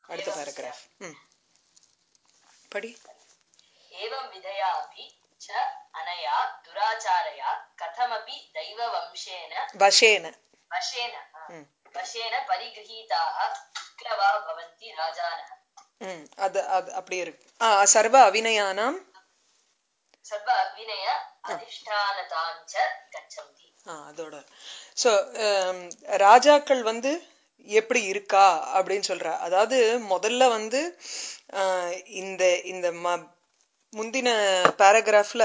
அடுத்த பேராகிராஃப் ம் படி एवं विधया अपि च अनया दुराचारया कथमपि दैववंशेन வசேன वशेन हा, वशेन परिगृहीताः विक्लवा भवन्ति राजानः ம் அது அது அப்படியே இருக்கு ஆ சர்வ அவிநயானாம் सर्व अविनय अधिष्ठानतां च गच्छन्ति ஆ அதோட ஸோ ராஜாக்கள் வந்து எப்படி இருக்கா அப்படின்னு சொல்றா அதாவது முதல்ல வந்து ஆஹ், இந்த இந்த ம முந்தின பேராகிராஃப்ல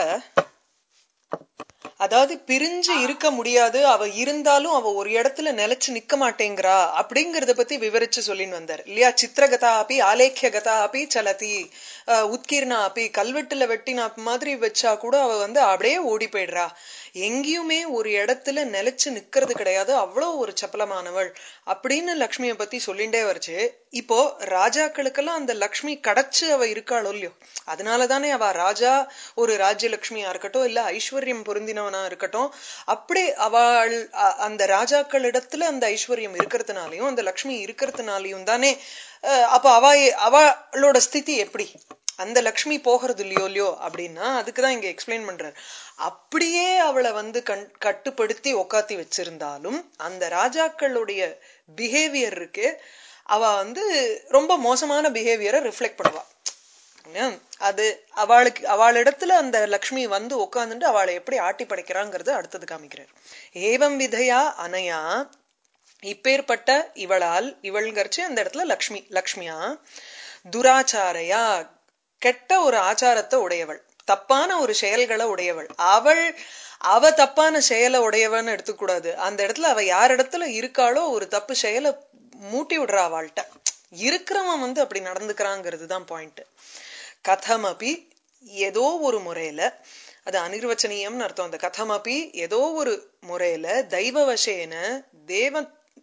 அதாவது பிரிஞ்சு இருக்க முடியாது அவ இருந்தாலும் அவ ஒரு இடத்துல நிலைச்சு நிக்க மாட்டேங்கிறா அப்படிங்கறத பத்தி விவரிச்சு சொல்லின்னு வந்தார் இல்லையா சித்திரகதா அப்பி ஆலேக்கியகதா அப்பி சலதி அஹ், உத்கீர்ணா அப்பி கல்வெட்டுல வெட்டினா மாதிரி வச்சா கூட அவ வந்து அப்படியே ஓடி போயிடுறா எங்கேயுமே ஒரு இடத்துல நிலைச்சு நிக்கிறது கிடையாது அவ்வளவு ஒரு சப்பலமானவள் அப்படின்னு லக்ஷ்மியை பத்தி சொல்லிண்டே வருச்சு இப்போ ராஜாக்களுக்கெல்லாம் அந்த லக்ஷ்மி கடச்சு அவ இருக்காளோ இல்லையோ அதனாலதானே அவ ராஜா ஒரு ராஜ்யலட்சுமியா இருக்கட்டும் இல்ல ஐஸ்வர்யம் பொருந்தினவனா இருக்கட்டும் அப்படி அவள் அ- அந்த ராஜாக்கள் இடத்துல அந்த ஐஸ்வர்யம் இருக்கிறதுனாலயும் அந்த லக்ஷ்மி இருக்கிறதுனாலயும் தானே அஹ், அப்ப அவ அவளோட ஸ்திதி எப்படி அந்த லக்ஷ்மி போகிறது இல்லையோ இல்லையோ அப்படின்னா அதுக்குதான் இங்க எக்ஸ்பிளைன் பண்றாரு அப்படியே அவளை வந்து கண் கட்டுப்படுத்தி உக்காத்தி வச்சிருந்தாலும் அந்த ராஜாக்களுடைய பிஹேவியர் இருக்கு அவ வந்து ரொம்ப மோசமான பிஹேவியரை ரிஃப்ளெக்ட் பண்ணுவா ஏன்? அது அவளுக்கு அவளிடத்துல அந்த லக்ஷ்மி வந்து உட்கார்ந்துட்டு அவளை எப்படி ஆட்டி படைக்கிறாங்கிறது அடுத்தது காமிக்கிறார் ஏவம் விதையா அனையா இப்பேற்பட்ட இவளால் இவள்கரிச்சு அந்த இடத்துல லக்ஷ்மி லக்ஷ்மியா துராச்சாரையா கெட்ட ஒரு ஆச்சாரத்தை உடையவள் தப்பான ஒரு செயல்களை உடையவள் அவள் அவ தப்பான செயலை உடையவன்னு எடுத்துக்கூடாது அந்த இடத்துல அவ யார் இடத்துல இருக்காளோ ஒரு தப்பு செயலை மூட்டி விடுறா அவள்கிட்ட இருக்கிறவன் வந்து அப்படி நடந்துக்கிறாங்கிறது தான் பாயிண்ட் கதமபி ஏதோ ஒரு முறையில அது அனிர்வச்சனீயம்னு அர்த்தம் அந்த கதமபி ஏதோ ஒரு முறையில தெய்வவசேன தேவ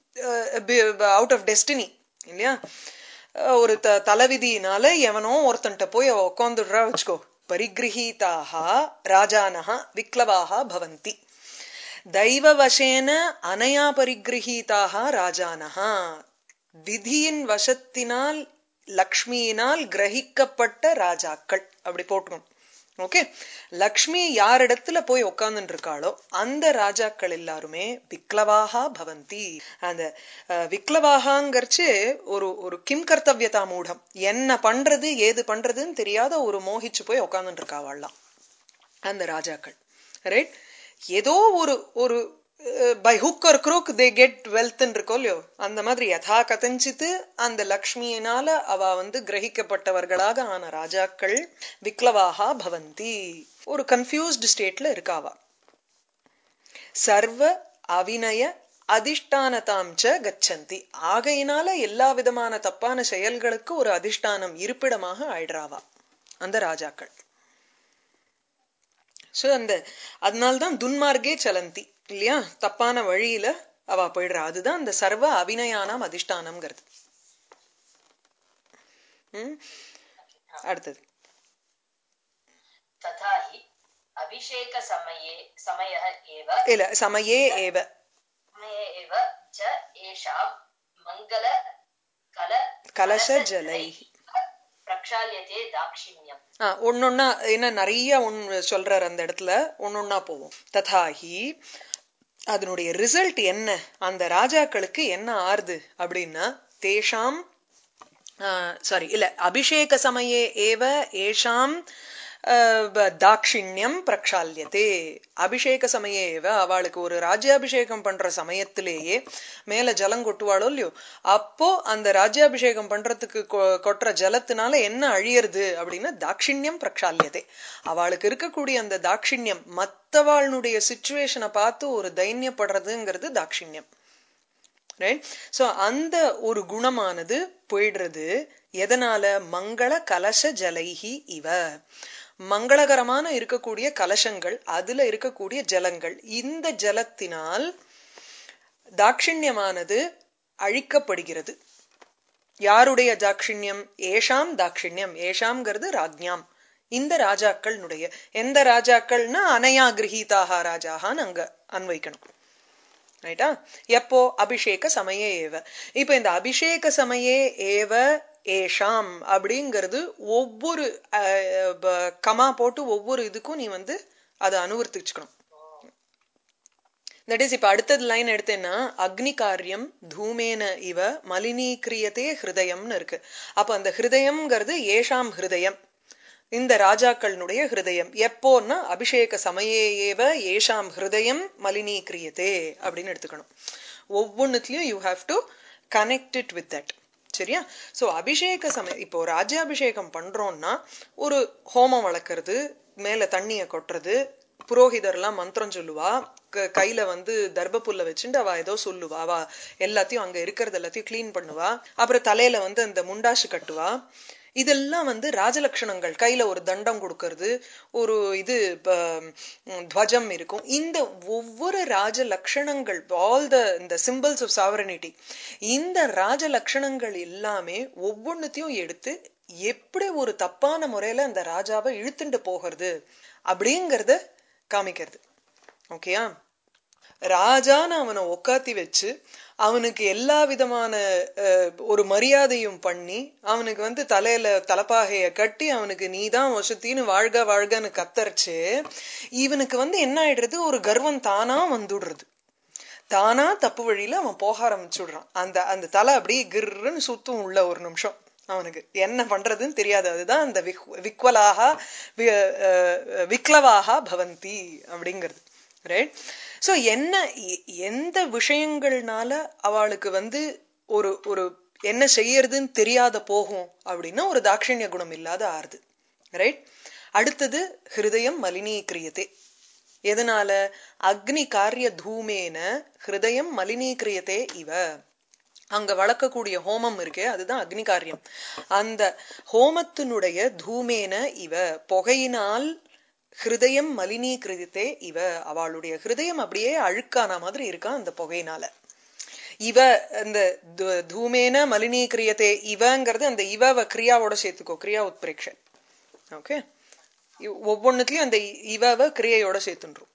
அவுட் ஆஃப் டெஸ்டினி இல்லையா அஹ் ஒரு த தலைவிதியினால எவனோ ஒருத்தன்ட்ட போய் அவ உட்காந்துடுறா வச்சுக்கோ பரிகிரகீதாக ராஜானஹ விக்லவாக பவந்தி தெய்வவசேன அனயா பரிகிரகீதாக ராஜானஹா விதியின் வசத்தினால் லக்ஷ்மியினால் கிரகிக்கப்பட்ட ராஜாக்கள் அப்படி போட்டுக்கணும் ஓகே லக்ஷ்மி யாரிடத்துல போய் உட்கார்ந்துட்டு இருக்காளோ அந்த ராஜாக்கள் எல்லாருமே விக்லவாகா பவந்தி அந்த அஹ், விக்லவாகாங்கிறச்சு ஒரு ஒரு கிம் கர்த்தவியதா மூடம் என்ன பண்றது ஏது பண்றதுன்னு தெரியாத ஒரு மோகிச்சு போய் உட்கார்ந்துட்டு இருக்காவாள்லாம் அந்த ராஜாக்கள் ரைட் ஏதோ ஒரு ஒரு by hook or crook they get வெல்த்ன்னு இருக்கோ இல்லையோ அந்த மாதிரி யதா கதஞ்சித்து அந்த லக்ஷ்மியினால அவ வந்து கிரகிக்கப்பட்டவர்களாக ஆன ராஜாக்கள் விக்லவாகா பவந்தி ஒரு கன்ஃபியூஸ்டு ஸ்டேட்ல இருக்காவா சர்வ அவிநய அதிஷ்டானதாம் ச கச்சந்தி ஆகையினால எல்லா விதமான தப்பான செயல்களுக்கு ஒரு அதிஷ்டானம் இருப்பிடமாக ஆயிடுறாவா அந்த ராஜாக்கள் சோ அந்த அதனால்தான் துன்மார்க்கே சலந்தி இல்லையா தப்பான வழியில அவ போயிடுறா அதுதான் அந்த சர்வ அவிநயானாம் அதிஷ்டானம்ங்கிறது ம் அடுத்தது तथा हि अभिषेकसमये समयः एव இல்ல சமயே ஏவ समये एव च एषां मङ्गल कल கலசஜலை प्रक्षाल्यते दाक्षिण्यम् ஆ ஒன்னொன்னா என்ன நிறைய ஒன் சொல்றாரு அந்த இடத்துல ஒன்னொன்னா போவோம் ததாஹி அதனுடைய ரிசல்ட் என்ன அந்த ராஜாக்களுக்கு என்ன ஆறுது அப்படின்னா தேஷாம் சாரி இல்ல அபிஷேக சமயே ஏவ ஏஷாம் ஆஹ், ப- தாக்ஷிண்யம் பிரக்ஷால்யதே அபிஷேக சமயே ஏவ அவளுக்கு ஒரு ராஜ்யாபிஷேகம் பண்ற சமயத்திலேயே மேல ஜலம் கொட்டுவாளோ இல்லையோ அப்போ அந்த ராஜ்யாபிஷேகம் பண்றதுக்கு கொ- கொட்டுற ஜலத்தினால என்ன அழியறது அப்படின்னா தாக்ஷிண்யம் பிரக்ஷால்யதே அவளுக்கு இருக்கக்கூடிய அந்த தாக்ஷிண்யம் மத்தவாளுடைய சுச்சுவேஷனை பார்த்து ஒரு தைரியப்படுறதுங்கிறது தாக்ஷிண்யம் ரைட் சோ அந்த ஒரு குணமானது போயிடுறது எதனால மங்கள கலச ஜலைஹி இவ மங்களகரமான இருக்கக்கூடிய கலசங்கள் அதுல இருக்கக்கூடிய ஜலங்கள் இந்த ஜலத்தினால் தாட்சிண்யமானது அழிக்கப்படுகிறது யாருடைய தாட்சிண்யம் ஏஷாம் தாட்சிண்யம் ஏஷாம்ங்கிறது ராஜ்ஞாம் இந்த ராஜாக்கள்னுடைய எந்த ராஜாக்கள்னா அனயா கிரகீதாக ராஜாகான்னு அங்க அன்வைக்கணும் ரைட்டா எப்போ அபிஷேக சமயே ஏவ இப்ப இந்த அபிஷேக சமயே ஏவ ஏஷாம் அப்படிங்கிறது ஒவ்வொரு அஹ், ப- கமா போட்டு ஒவ்வொரு இதுக்கும் நீ வந்து அதை அனுவர்த்திச்சுக்கணும் தட் இஸ் இப்ப அடுத்தது லைன் எடுத்தேன்னா அக்னி காரியம் தூமேன இவ மலினீக்கிரியதே ஹிருதயம்னு இருக்கு அப்ப அந்த ஹிருதயம்ங்கிறது ஏஷாம் ஹிருதயம் இந்த ராஜாக்களுடைய ஹிருதயம் எப்போன்னா அபிஷேக சமயே ஏவ ஏஷாம் ஹிருதயம் மலினீக்கிரியதே அப்படின்னு எடுத்துக்கணும் ஒவ்வொன்னுத்துலயும் you have to connect it with that சரியா சோ அபிஷேக சமயம் இப்போ ராஜ்யாபிஷேகம் பண்றோம்னா ஒரு ஹோமம் வளர்க்கறது மேல தண்ணிய கொட்டுறது புரோகிதர்லாம் மந்திரம் சொல்லுவா க- கையில வந்து தர்பப்புல்ல வச்சுட்டு அவ ஏதோ சொல்லுவா அவ எல்லாத்தையும் அங்க இருக்கிறது எல்லாத்தையும் க்ளீன் பண்ணுவா அப்புறம் தலையில வந்து அந்த முண்டாசு கட்டுவா இதெல்லாம் வந்து ராஜலட்சணங்கள் கையில ஒரு தண்டம் கொடுக்கறது ஒரு இது ப- ம், துவஜம் இருக்கும் இந்த ஒவ்வொரு ராஜ லட்சணங்கள் ஆல் த இந்த சிம்பிள்ஸ் ஆஃப் சாவரனிட்டி இந்த ராஜ லட்சணங்கள் எல்லாமே ஒவ்வொன்னுத்தையும் எடுத்து எப்படி ஒரு தப்பான முறையில அந்த ராஜாவை இழுத்துட்டு போகிறது அப்படிங்கறத காமிக்கிறது ஓகேயா ராஜான்னு அவனை உக்காத்தி வச்சு அவனுக்கு எல்லா விதமான அஹ், ஒரு மரியாதையும் பண்ணி அவனுக்கு வந்து தலையில தலப்பாகைய கட்டி அவனுக்கு நீதான் வசத்தின்னு வாழ்க வாழ்கன்னு கத்தரிச்சு இவனுக்கு வந்து என்ன ஆயிடுறது ஒரு கர்வம் தானா வந்துடுறது தானா தப்பு வழியில அவன் போக ஆரம்பிச்சுடுறான் அந்த அந்த தலை அப்படியே கிர்ன்னு சுத்தும் உள்ள ஒரு நிமிஷம் அவனுக்கு என்ன பண்றதுன்னு தெரியாது அதுதான் அந்த விக் விக்வலாக வி- அஹ், விக்லவாக பவந்தி அப்படிங்கிறது ரைட் சோ என்ன எ- எந்த விஷயங்கள்னால அவளுக்கு வந்து ஒரு ஒரு என்ன செய்யறதுன்னு தெரியாத போகும் அப்படின்னா ஒரு தாட்சண்ய குணம் இல்லாத ஆறுது ரைட் அடுத்தது ஹிருதயம் மலினீக்கிரியதே எதனால அக்னி காரிய தூமேன ஹிருதயம் மலினீக்கிரியதே இவ அங்க வளர்க்கக்கூடிய ஹோமம் இருக்கே அதுதான் அக்னி காரியம் அந்த ஹோமத்தினுடைய தூமேன இவ புகையினால் ஹிருதயம் மலினீகிருதே இவ அவளுடைய ஹிருதயம் அப்படியே அழுக்கான மாதிரி இருக்கான் அந்த புகையினால இவ அந்த து- தூமேன மலினீகிரியதே இவங்கிறது அந்த இவ கிரியாவோட சேர்த்துக்கோ கிரியா உத்பிரேக்ஷ ஓகே ஒவ்வொன்னுலயும் அந்த இ- இவவ கிரியையோட சேர்த்துன்றோம்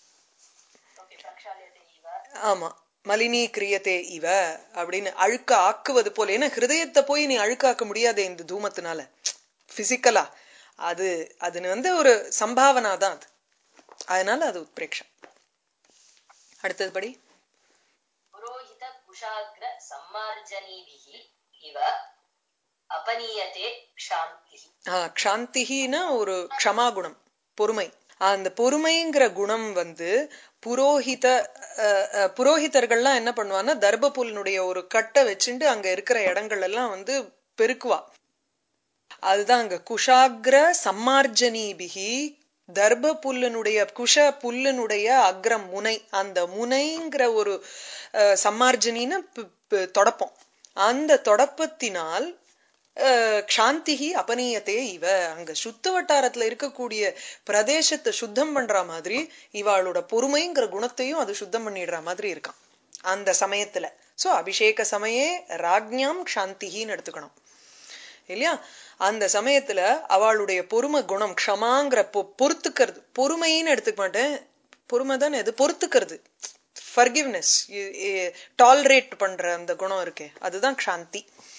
ஓகே பிரக்ஷாலியத்தை இவ ஆமா மலினீகிரியதே இவ அப்படின்னு அழுக்க ஆக்குவது போல ஏன்னா ஹிருதயத்தை போய் நீ அழுக்காக்க முடியாதே இந்த தூமத்தினால பிசிக்கலா அது அது வந்து ஒரு சம்பாவனா தான் அது அதனால அது உத்பிரேக்ஷம் அடுத்தது படி புரோஹித குஷாக்ர சம்மார்ஜனீபிஹி இவ அபனீயதே க்ஷாந்திஹி ஆஹ் க்ஷாந்திகின்னா ஒரு க்ஷமாகுணம் பொறுமை அந்த பொறுமைங்கிற குணம் வந்து புரோஹித அஹ், அஹ், புரோஹிதர்கள்லாம் என்ன பண்ணுவான்னா தர்பபுல்னுடைய ஒரு கட்டை வச்சுட்டு அங்க இருக்கிற இடங்கள் எல்லாம் வந்து பெருக்குவா அதுதான் அங்க குஷாக்ர சம்மார்ஜனீபிகி தர்ப புல்லினுடைய குஷ புல்லினுடைய அக்ரம் முனை அந்த முனைங்கிற ஒரு அஹ், சம்மார்ஜனின்னு பி- பி- தொடப்பம் அந்த தொடப்பத்தினால் அஹ், க்ஷாந்திகி அபனீயத்தே இவ அங்க சுத்து வட்டாரத்துல இருக்கக்கூடிய பிரதேசத்தை சுத்தம் பண்ற மாதிரி இவாளோட பொறுமைங்கிற குணத்தையும் அது சுத்தம் பண்ணிடுற மாதிரி இருக்கான் அந்த சமயத்துல சோ அபிஷேக சமயே ராஜ்ஞாம் க்ஷாந்திகின்னு எடுத்துக்கணும் இல்லையா அந்த சமயத்துல அவளுடைய பொறுமை குணம் க்ஷமாங்கிற பொ- பொறுத்துக்கிறது பொறுமைன்னு எடுத்துக்க மாட்டேன் பொறுமை தானே அது பொறுத்துக்கிறது ஃபர்கிவ்னஸ் டாலரேட் பண்ற அந்த குணம் இருக்கே அதுதான் க்ஷாந்தி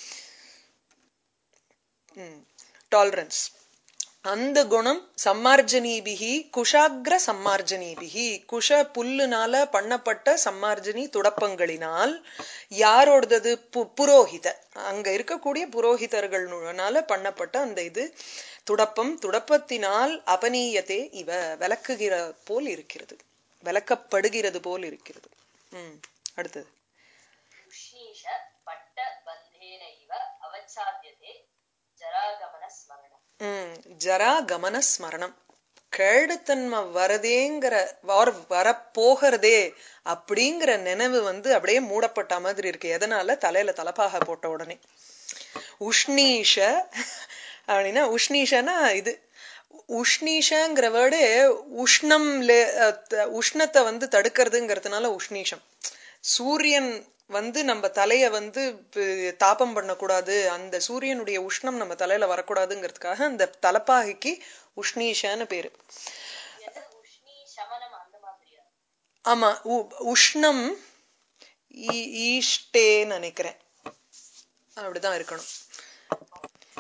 டாலரன்ஸ் அந்த குணம் சம்மார்ஜனீபிகி குஷாக்ர சம்மார்ஜனீபிகி குஷ புல்லுனால பண்ணப்பட்ட சம்மார்ஜனி துடப்பங்களினால் யாரோடது பு- புரோஹித அங்க இருக்கக்கூடிய புரோஹிதர்களால பண்ணப்பட்ட அந்த இது துடப்பம் துடப்பத்தினால் அபனீயத்தே இவ விளக்குகிற போல் இருக்கிறது விளக்கப்படுகிறது போல் இருக்கிறது ம் அடுத்தது உஷ்ணீஷ பட்ட பந்தேன இவ அவச்சாத்தியதே ஜராகமன ஸ்மரணம் ம் ஜரா கமன ஸ்மரணம் கேடுத்தன்மை வரதேங்கிற வார் வரப்போகிறதே அப்படிங்கிற நினைவு வந்து அப்படியே மூடப்பட்ட மாதிரி இருக்கு எதனால தலையில தலப்பாக போட்ட உடனே உஷ்ணீஷ அப்படின்னா உஷ்ணீஷனா இது உஷ்ணீஷங்கிற வேர்டு உஷ்ணம் லே- அஹ் த- உஷ்ணத்தை வந்து தடுக்கிறதுங்கிறதுனால உஷ்ணீஷம் சூரியன் வந்து நம்ம தலைய வந்து ப- தாபம் பண்ணக்கூடாது அந்த சூரியனுடைய உஷ்ணம் நம்ம தலையில வரக்கூடாதுங்கிறதுக்காக அந்த தலப்பாகைக்கு உஷ்ணீஷன்னு பேரு எது உஷ்ணி சமனம் அந்த மாதிரியா ஆமா உ- உஷ்ணம் ஈ- ஈஷ்டேன்னு நினைக்கிறேன் அப்படிதான் இருக்கணும்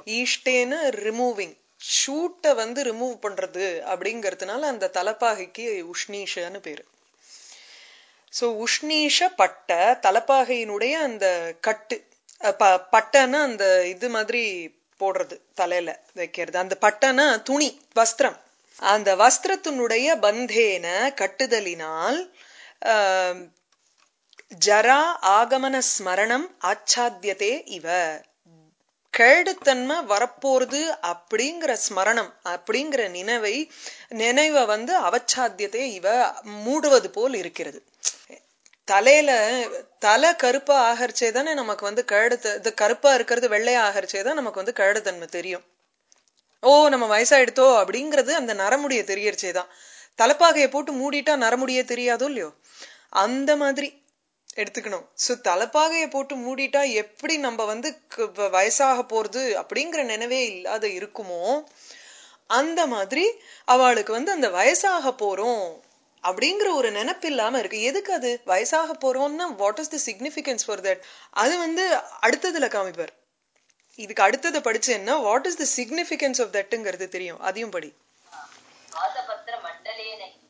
ஈஷ்டேன்னு ரிமூவிங் ஷூட்டை வந்து ரிமூவ் பண்றது அப்படிங்கறதுனால அந்த தலப்பாகைக்கு உஷ்ணீஷன்னு பேரு சோ உஷ்ணீஷ பட்ட தலப்பாகையினுடைய அந்த கட்டு அஹ் ப- பட்டைன்னா அந்த இது மாதிரி போடுறது தலையில வைக்கிறது அந்த பட்டைன்னா துணி வஸ்திரம் அந்த வஸ்திரத்தினுடைய பந்தேன கட்டுதலினால் ஆஹ், ஜரா ஆகமன ஸ்மரணம் ஆச்சாத்தியதே இவ கேடுத்தன்மை வரப்போறது அப்படிங்கிற ஸ்மரணம் அப்படிங்கிற நினைவை நினைவை வந்து அவச்சாத்தியத்தை இவ மூடுவது போல் இருக்கிறது தலையில தலை கருப்பா ஆகரிச்சே தானே நமக்கு வந்து கேடு இது கருப்பா இருக்கிறது வெள்ளையா ஆகரிச்சே தான் நமக்கு வந்து கேடுத்தன்மை தெரியும் ஓ நம்ம வயசாயிடுத்தோ அப்படிங்கிறது அந்த நரமுடிய தெரியறச்சே தான் தலைப்பாகையை போட்டு மூடிட்டா நரமுடியே தெரியாதோ இல்லையோ அந்த மாதிரி எடுத்துக்கணும் சோ தலைப்பாகையை போட்டு மூடிட்டா எப்படி நம்ம வந்து க- வ- வயசாக போறது அப்படிங்கிற நினைவே இல்லாத இருக்குமோ அந்த மாதிரி அவளுக்கு வந்து அந்த வயசாக போறோம் அப்படிங்கிற ஒரு நினைப்பு இல்லாம இருக்கு எதுக்கு அது வயசாக போறோம்னா what is the significance for that அது வந்து அடுத்ததுல காமிப்பார் இதுக்கு அடுத்ததை படிச்சேன்னா what is the significance of தட்டுங்கிறது தெரியும் அதையும் படி ஆதபத்திர மண்டலேன இவ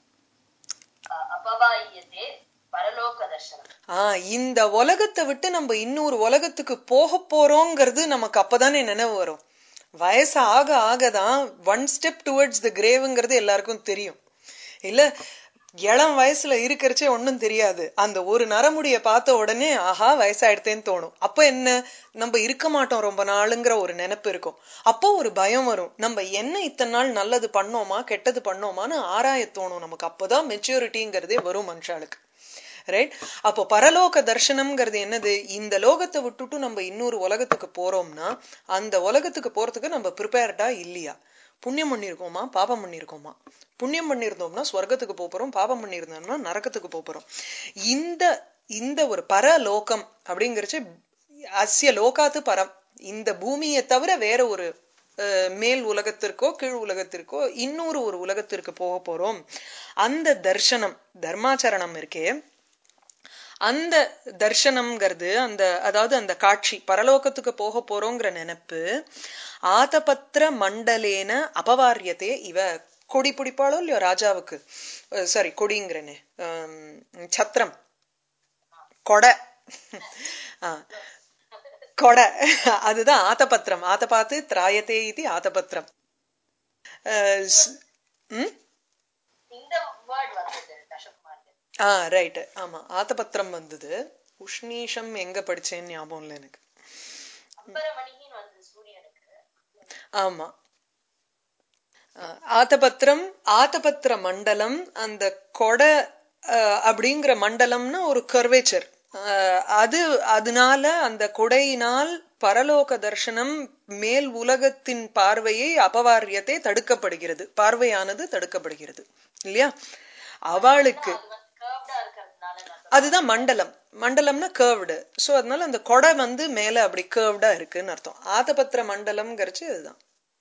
அ- அபவாயத்தே பரலோக தர்சனம் ஆஹ் இந்த உலகத்தை விட்டு நம்ம இன்னொரு உலகத்துக்கு போக போறோங்கிறது நமக்கு அப்பதானே நினைவு வரும் வயசு ஆக ஆகதான் ஒன் ஸ்டெப் டுவர்ட்ஸ் த கிரேவுங்கிறது எல்லாருக்கும் தெரியும் இல்ல இளம் வயசுல இருக்கிறச்சே ஒண்ணும் தெரியாது அந்த ஒரு நரமுடிய பார்த்த உடனே ஆஹா வயசாயிடுத்தேன்னு தோணும் அப்ப என்ன நம்ம இருக்க மாட்டோம் ரொம்ப நாளுங்கிற ஒரு நினைப்பு இருக்கும் அப்போ ஒரு பயம் வரும் நம்ம என்ன இத்தனை நாள் நல்லது பண்ணோமா கெட்டது பண்ணோமான்னு ஆராய தோணும் நமக்கு அப்போதான் மெச்சூரிட்டிங்கிறதே வரும் மனுஷாளுக்கு ரைட் அப்போ பரலோக தர்சனம்ங்கிறது என்னது இந்த லோகத்தை விட்டுட்டு நம்ம இன்னொரு உலகத்துக்கு போறோம்னா அந்த உலகத்துக்கு போறதுக்கு நம்ம ப்ரிப்பேர்டா இல்லையா புண்ணியம் பண்ணியிருக்கோமா பாபம் பண்ணியிருக்கோமா புண்ணியம் பண்ணியிருந்தோம்னா ஸ்வர்க்கத்துக்கு போப் போறோம் பாபம் பண்ணியிருந்தோம்னா நரகத்துக்கு போப் போறோம் இந்த இந்த ஒரு பரலோகம் அப்படிங்கிறச்சு அஸ்ய லோகாத்து பரம் இந்த பூமியை தவிர வேற ஒரு அஹ், மேல் உலகத்திற்கோ கீழ் உலகத்திற்கோ இன்னொரு ஒரு உலகத்திற்கு போக போறோம் அந்த தர்சனம் தர்மாச்சரணம் இருக்கே அந்த தர்சனம்ங்கிறது அந்த அதாவது அந்த காட்சி பரலோகத்துக்கு போக போறோங்கிற நினைப்பு ஆதபத்திர மண்டலேன அபவாரியத்தே இவ கொடி பிடிப்பாளோ இல்லையோ ராஜாவுக்கு சாரி கொடிங்கிறனே ஆம், சத்திரம் கொடை ஆ, கொடை அதுதான் ஆத்தபத்திரம் ஆத்தபாத்து திராயத்தே இது ஆத்தபத்திரம் அஹ், ஸ்- ம் இந்த வேர்ட் வந்தது தசகுமார் ஆ ரைட் ஆமா ஆத்தபத்திரம் வந்தது உஷ்ணீஷம் எங்க படிச்சேன்னு ஞாபகம் இல்லை எனக்கு அம்பரமணிகின்னு வந்தது சூரியனுக்கு ஆமா அஹ், ஆத்தபத்திரம் ஆத்தபத்திர மண்டலம் அந்த கொடை அஹ், அப்படிங்கிற மண்டலம்னா ஒரு கர்வேச்சர் அது அதனால அந்த கொடையினால் பரலோக தர்சனம் மேல் உலகத்தின் பார்வையை அபவாரியத்தை தடுக்கப்படுகிறது பார்வையானது தடுக்கப்படுகிறது இல்லையா அவளுக்கு அது வந்து கர்வ்டா இருக்கிறதுனால நான் அதுதான் மண்டலம் மண்டலம்னா கேர்வ்டு சோ அதனால அந்த கொடை வந்து மேல அப்படி கேர்வ்டா இருக்குன்னு அர்த்தம் ஆதபத்திர மண்டலம்ங்கிறச்சு அதுதான்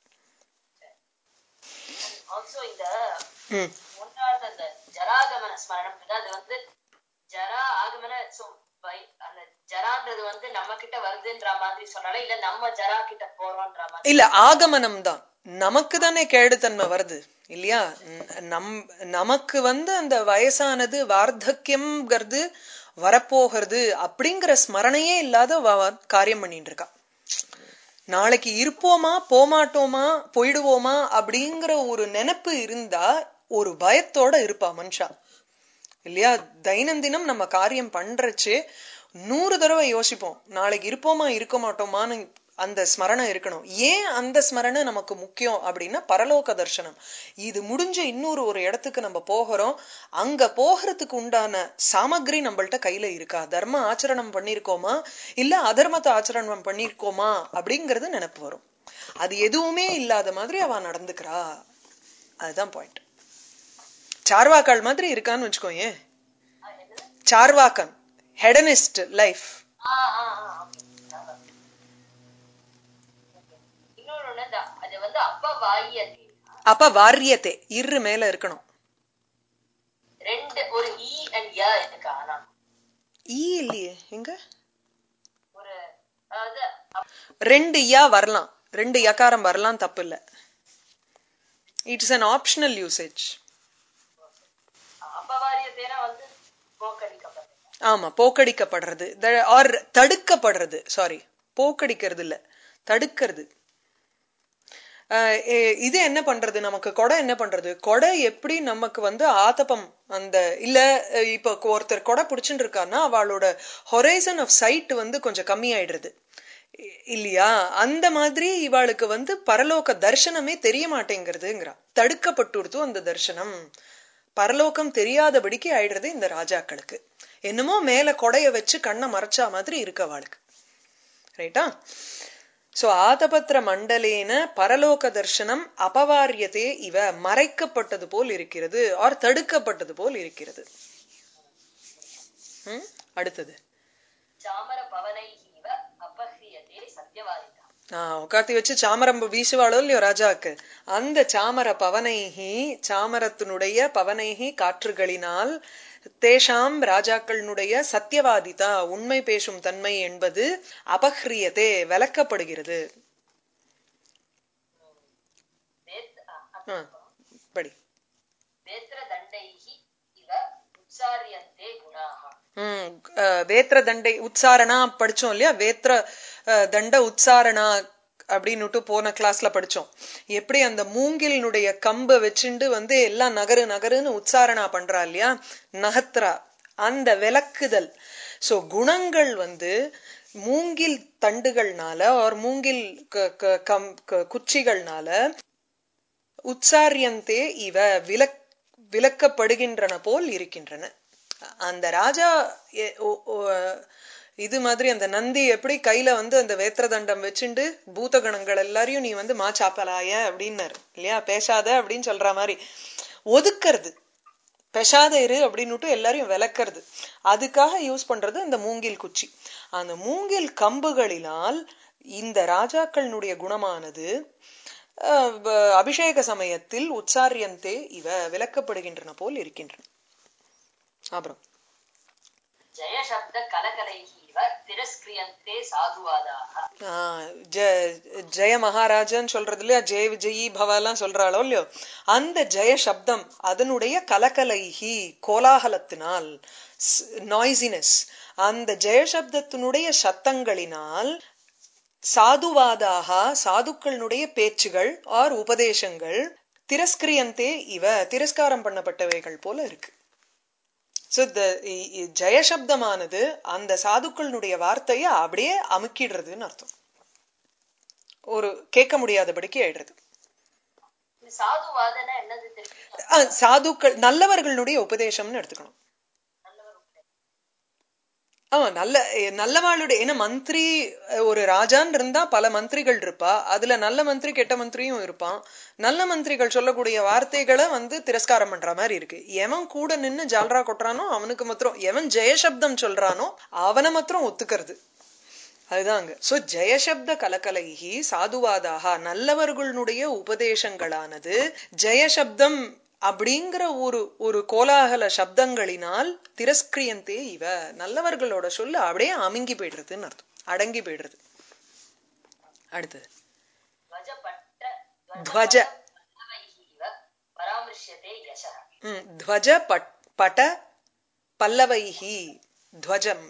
ஆல்சோ இந்த ம் மூன்றாவது அந்த ஜராகமன ஸ்மரணம் இருக்கு. அது வந்து ஜரா ஆகமன so by- அந்த ஜரான்றது வந்து நம்ம கிட்ட வருதுன்ற மாதிரி சொன்னாலும் இல்ல நம்ம ஜரா கிட்ட போறோம்ன்ற மாதிரி இல்ல ஆகமனம் தான் நமக்கு தானே கேடுத்தன்மை வருது இல்லையா ந- நம் நமக்கு வந்து அந்த வயசானது வார்த்தக்கியம்ங்கிறது வரப்போகிறது அப்படிங்கிற ஸ்மரணையே இல்லாத வ- வ- காரியம் பண்ணிட்டு இருக்கா நாளைக்கு இருப்போமா போமாட்டோமா போயிடுவோமா அப்படிங்கிற ஒரு நினைப்பு இருந்தா ஒரு பயத்தோட இருப்பா மனுஷா இல்லையா தைனந்தினம் நம்ம காரியம் பண்றச்சே நூறு தடவை யோசிப்போம் நாளைக்கு இருப்போமா இருக்க மாட்டோமான்னு அந்த ஸ்மரணை இருக்கணும் ஏன் அந்த ஸ்மரணை நமக்கு முக்கியம் அப்படின்னா பரலோக தர்சனம் இது முடிஞ்ச இன்னொரு ஒரு இடத்துக்கு நம்ம போகிறோம் அங்க போகிறதுக்கு உண்டான சாமகிரி நம்மள்ட்ட கையில இருக்கா தர்ம ஆச்சரணம் பண்ணிருக்கோமா இல்ல அதர்மத்தை ஆச்சரணம் பண்ணிருக்கோமா அப்படிங்கறது நினைப்பு வரும் அது எதுவுமே இல்லாத மாதிரி அவ நடந்துக்கிறா அதுதான் பாயிண்ட் சார்வாக்காள் மாதிரி இருக்கான்னு வச்சுக்கோயேன் சார்வாக்கன் hedonist life ah ah ah okay. ஆமா. Okay. இன்னொன்னு ஒண்ணு, இந்த- அது வந்து அப்ப வாயத்தை அப்ப வாரியத்தை இரு மேல இருக்கணும் ரெண்டு ஒரு இ அண்ட் ய இருக்கு ஆனா ஈ இல்லையே எங்க ஒரு அதாவது அப்- ரெண்டு யா வரலாம் ரெண்டு யகாரம் வரலாம் தப்பு இல்ல இட்ஸ் அன் ஆப்ஷனல் யூசேஜ் அபவாரியத்தேனா வந்து போக்கடிக்கப்பட்டது ஆமா போக்கடிக்கப்படுறது ஆர் தடுக்கப்படுறது சாரி போக்கடிக்கிறது இல்ல தடுக்கிறது அஹ் எ- இது என்ன பண்றது நமக்கு கொடை என்ன பண்றது கொடை எப்படி நமக்கு வந்து ஆதபம் அந்த இல்ல அஹ் இப்ப ஒருத்தர் கொடை பிடிச்சுட்டு இருக்காருன்னா அவளோட ஹொரைசன் ஆஃப் சைட் வந்து கொஞ்சம் கம்மியாயிடுறது இ- இல்லையா அந்த மாதிரி இவாளுக்கு வந்து பரலோக தர்சனமே தெரிய மாட்டேங்கிறதுங்கிறா தடுக்கப்பட்டுடுத்து அந்த தர்சனம் பரலோகம் தெரியாதபடிக்கு ஆயிடுறது இந்த ராஜாக்களுக்கு என்னமோ மேல கொடைய வச்சு கண்ணை மறைச்சா மாதிரி இருக்கு அவளுக்கு ரைட்டா சோ ஆதபத்திர மண்டலேன பரலோக தர்சனம் அபவாரியதே இவ மறைக்கப்பட்டது போல் இருக்கிறது ஆர் தடுக்கப்பட்டது போல் இருக்கிறது ம்? அடுத்தது சாமர பவனை இவ அபஹ்ரியதே சத்யவாதிதா ஆஹ் உட்காத்தி வச்சு சாமரம் வீசுவாளோ இல்லையோ ராஜாக்கு அந்த சாமர பவனைஹி சாமரத்தினுடைய பவனைஹி காற்றுகளினால் தேஷாம் ராஜாக்களினுடைய சத்தியவாதிதா உண்மை பேசும் தன்மை என்பது அபஹ்ரியதே விளக்கப்படுகிறது வேத் அ- ஆ, படி வேத்திர தண்டைஹி இவ உச்சாரியந்தே குணாக ம் அஹ், வேத்திர தண்டை உச்சாரணா படிச்சோம் இல்லையா வேத்திர அஹ், தண்ட உச்சாரணா அப்படின்னுட்டு போன கிளாஸ்ல படிச்சோம் எப்படி அந்த மூங்கிலினுடைய கம்பை வச்சுண்டு வந்து எல்லாம் நகரு நகருன்னு உச்சாரணா பண்றா இல்லையா நகத்ரா அந்த விளக்குதல் சோ குணங்கள் வந்து மூங்கில் தண்டுகள்னால ஒரு மூங்கில் க- க- கம்- க- குச்சிகள்னால உச்சாரியந்தே இவ விலக் விலக்கப்படுகின்றன போல் இருக்கின்றன அந்த ராஜா எ- ஓ- ஓ- இது மாதிரி அந்த நந்தி எப்படி கையில வந்து அந்த வேத்திர தண்டம் வச்சுண்டு பூதகணங்கள் எல்லாரையும் நீ வந்து மா சாப்பலாய அப்படின்னாரு இல்லையா பேசாத அப்படின்னு சொல்ற மாதிரி ஒதுக்கிறது பெசாத இரு அப்படின்னுட்டு எல்லாரையும் விளக்குறது அதுக்காக யூஸ் பண்றது இந்த மூங்கில் குச்சி அந்த மூங்கில் கம்புகளினால் இந்த ராஜாக்களினுடைய குணமானது அஹ், வ- அபிஷேக சமயத்தில் உச்சாரியந்தே இவ விளக்கப்படுகின்றன போல் இருக்கின்றன அப்புறம் ஜெய சப்த கலகலைஹி இவ திரஸ்கிரியந்தே சாதுவாதாக ஆஹ் ஜ- ஜெய மகாராஜன் சொல்றது இல்லையா ஜெய விஜயி பவெல்லாம் சொல்றாளோ இல்லையோ அந்த ஜெய சப்தம் அதனுடைய கலகலைஹி கோலாகலத்தினால் நாய்சினஸ் அந்த ஜெய சப்தத்தினுடைய சத்தங்களினால் சாதுவாதாக சாதுக்களினுடைய பேச்சுகள் ஆர் உபதேசங்கள் திரஸ்கிரியந்தே இவ திரஸ்காரம் பண்ணப்பட்டவைகள் போல இருக்கு சோ த ஜெயசப்தமானது அந்த சாதுக்களினுடைய வார்த்தையை அப்படியே அமுக்கிடுறதுன்னு அர்த்தம் ஒரு கேட்க முடியாதபடிக்கு ஆயிடுறது இது சாதுவாதனா என்னது தெரியும் அஹ், சாதுக்கள் நல்லவர்களுடைய உபதேசம்னு எடுத்துக்கணும் நல்லவர் உண்டு. ஆமா நல்ல எ- நல்லவாளுடைய ஏன்னா மந்திரி அஹ், ஒரு ராஜான்னு இருந்தா பல மந்திரிகள் இருப்பா அதுல நல்ல மந்திரி கெட்ட மந்திரியும் இருப்பான் நல்ல மந்திரிகள் சொல்லக்கூடிய வார்த்தைகளை வந்து திரஸ்காரம் பண்ற மாதிரி இருக்கு எவன் கூட நின்னு ஜால்ரா கொட்டுறானோ அவனுக்கு மாத்திரம் எவன் ஜெயசப்தம் சொல்றானோ அவனை மாத்திரம் ஒத்துக்கிறது அதுதான் அங்க சோ ஜெயசப்த கலகலைஹி சாதுவாதாக நல்லவர்களுடைய உபதேசங்களானது ஜெயசப்தம் அப்படிங்கிற ஒரு ஒரு கோலாகல சப்தங்களினால் திரஸ்கிரியந்தே இவ நல்லவர்களோட சொல்லு அப்படியே அமுங்கி போயிடுறதுன்னு அர்த்தம் அடங்கி போயிடுறது அடுத்தது துவஜபட்ட துவஜ. பல்லவைஹி இவ பராமர்ஷ்யதே யசः ம், துவஜ பட் பட பல்லவைஹி துவஜம்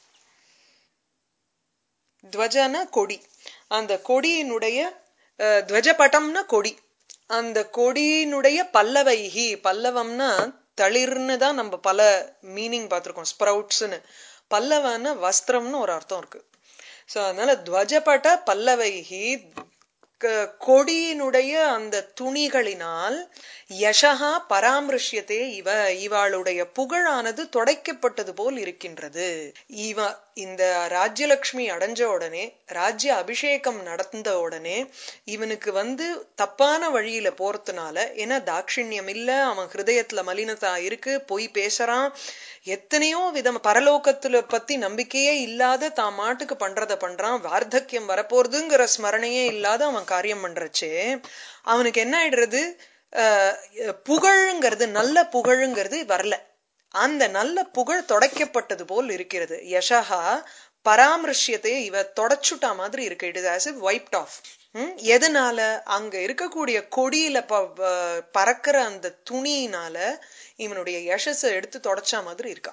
துவஜன கொடி அந்த கொடியினுடைய அஹ், துவஜபட்டம்னா கொடி அந்த கொடியினுடைய பல்லவைஹி பல்லவம்னா தளிர்னு தான் நம்ம பல மீனிங் பார்த்திருக்கோம் ஸ்ப்ரவுட்ஸ்னு பல்லவன வஸ்திரம்னு ஒரு அர்த்தம் இருக்கு சோ அதனால துவஜபட பல்லவைஹி க- கொடியினுடைய அந்த துணிகளினால் யசகா பராமரிஷ்யத்தே இவ இவாளுடைய புகழானது தொடைக்கப்பட்டது போல் இருக்கின்றது இவ இந்த ராஜ்யலக்ஷ்மி அடைஞ்ச உடனே ராஜ்ய அபிஷேகம் நடந்த உடனே இவனுக்கு வந்து தப்பான வழியில போறதுனால ஏன்னா தாட்சிண்யம் இல்ல அவன் ஹிருதயத்துல மலினதா இருக்கு பொய் பேசுறான் எத்தனையோ விதம் பரலோகத்துல பத்தி நம்பிக்கையே இல்லாத தான் மாட்டுக்கு பண்றத பண்றான் வார்த்தக்கியம் வரப்போறதுங்கிற ஸ்மரணையே இல்லாத அவன் காரியம் பண்றச்சே அவனுக்கு என்ன ஆயிடுறது அஹ், புகழுங்கிறது நல்ல புகழுங்கிறது வரல அந்த நல்ல புகழ் தொடைக்கப்பட்டது போல் இருக்கிறது யசகா பராமரிஷ்யத்தை இவ தொடச்சுட்டா மாதிரி இருக்கு it is as if wiped off எதனால அங்க இருக்கக்கூடிய கொடியில ப- ப- பறக்கிற அந்த துணியினால இவனுடைய யசஸ எடுத்து தொடச்சா மாதிரி இருக்கா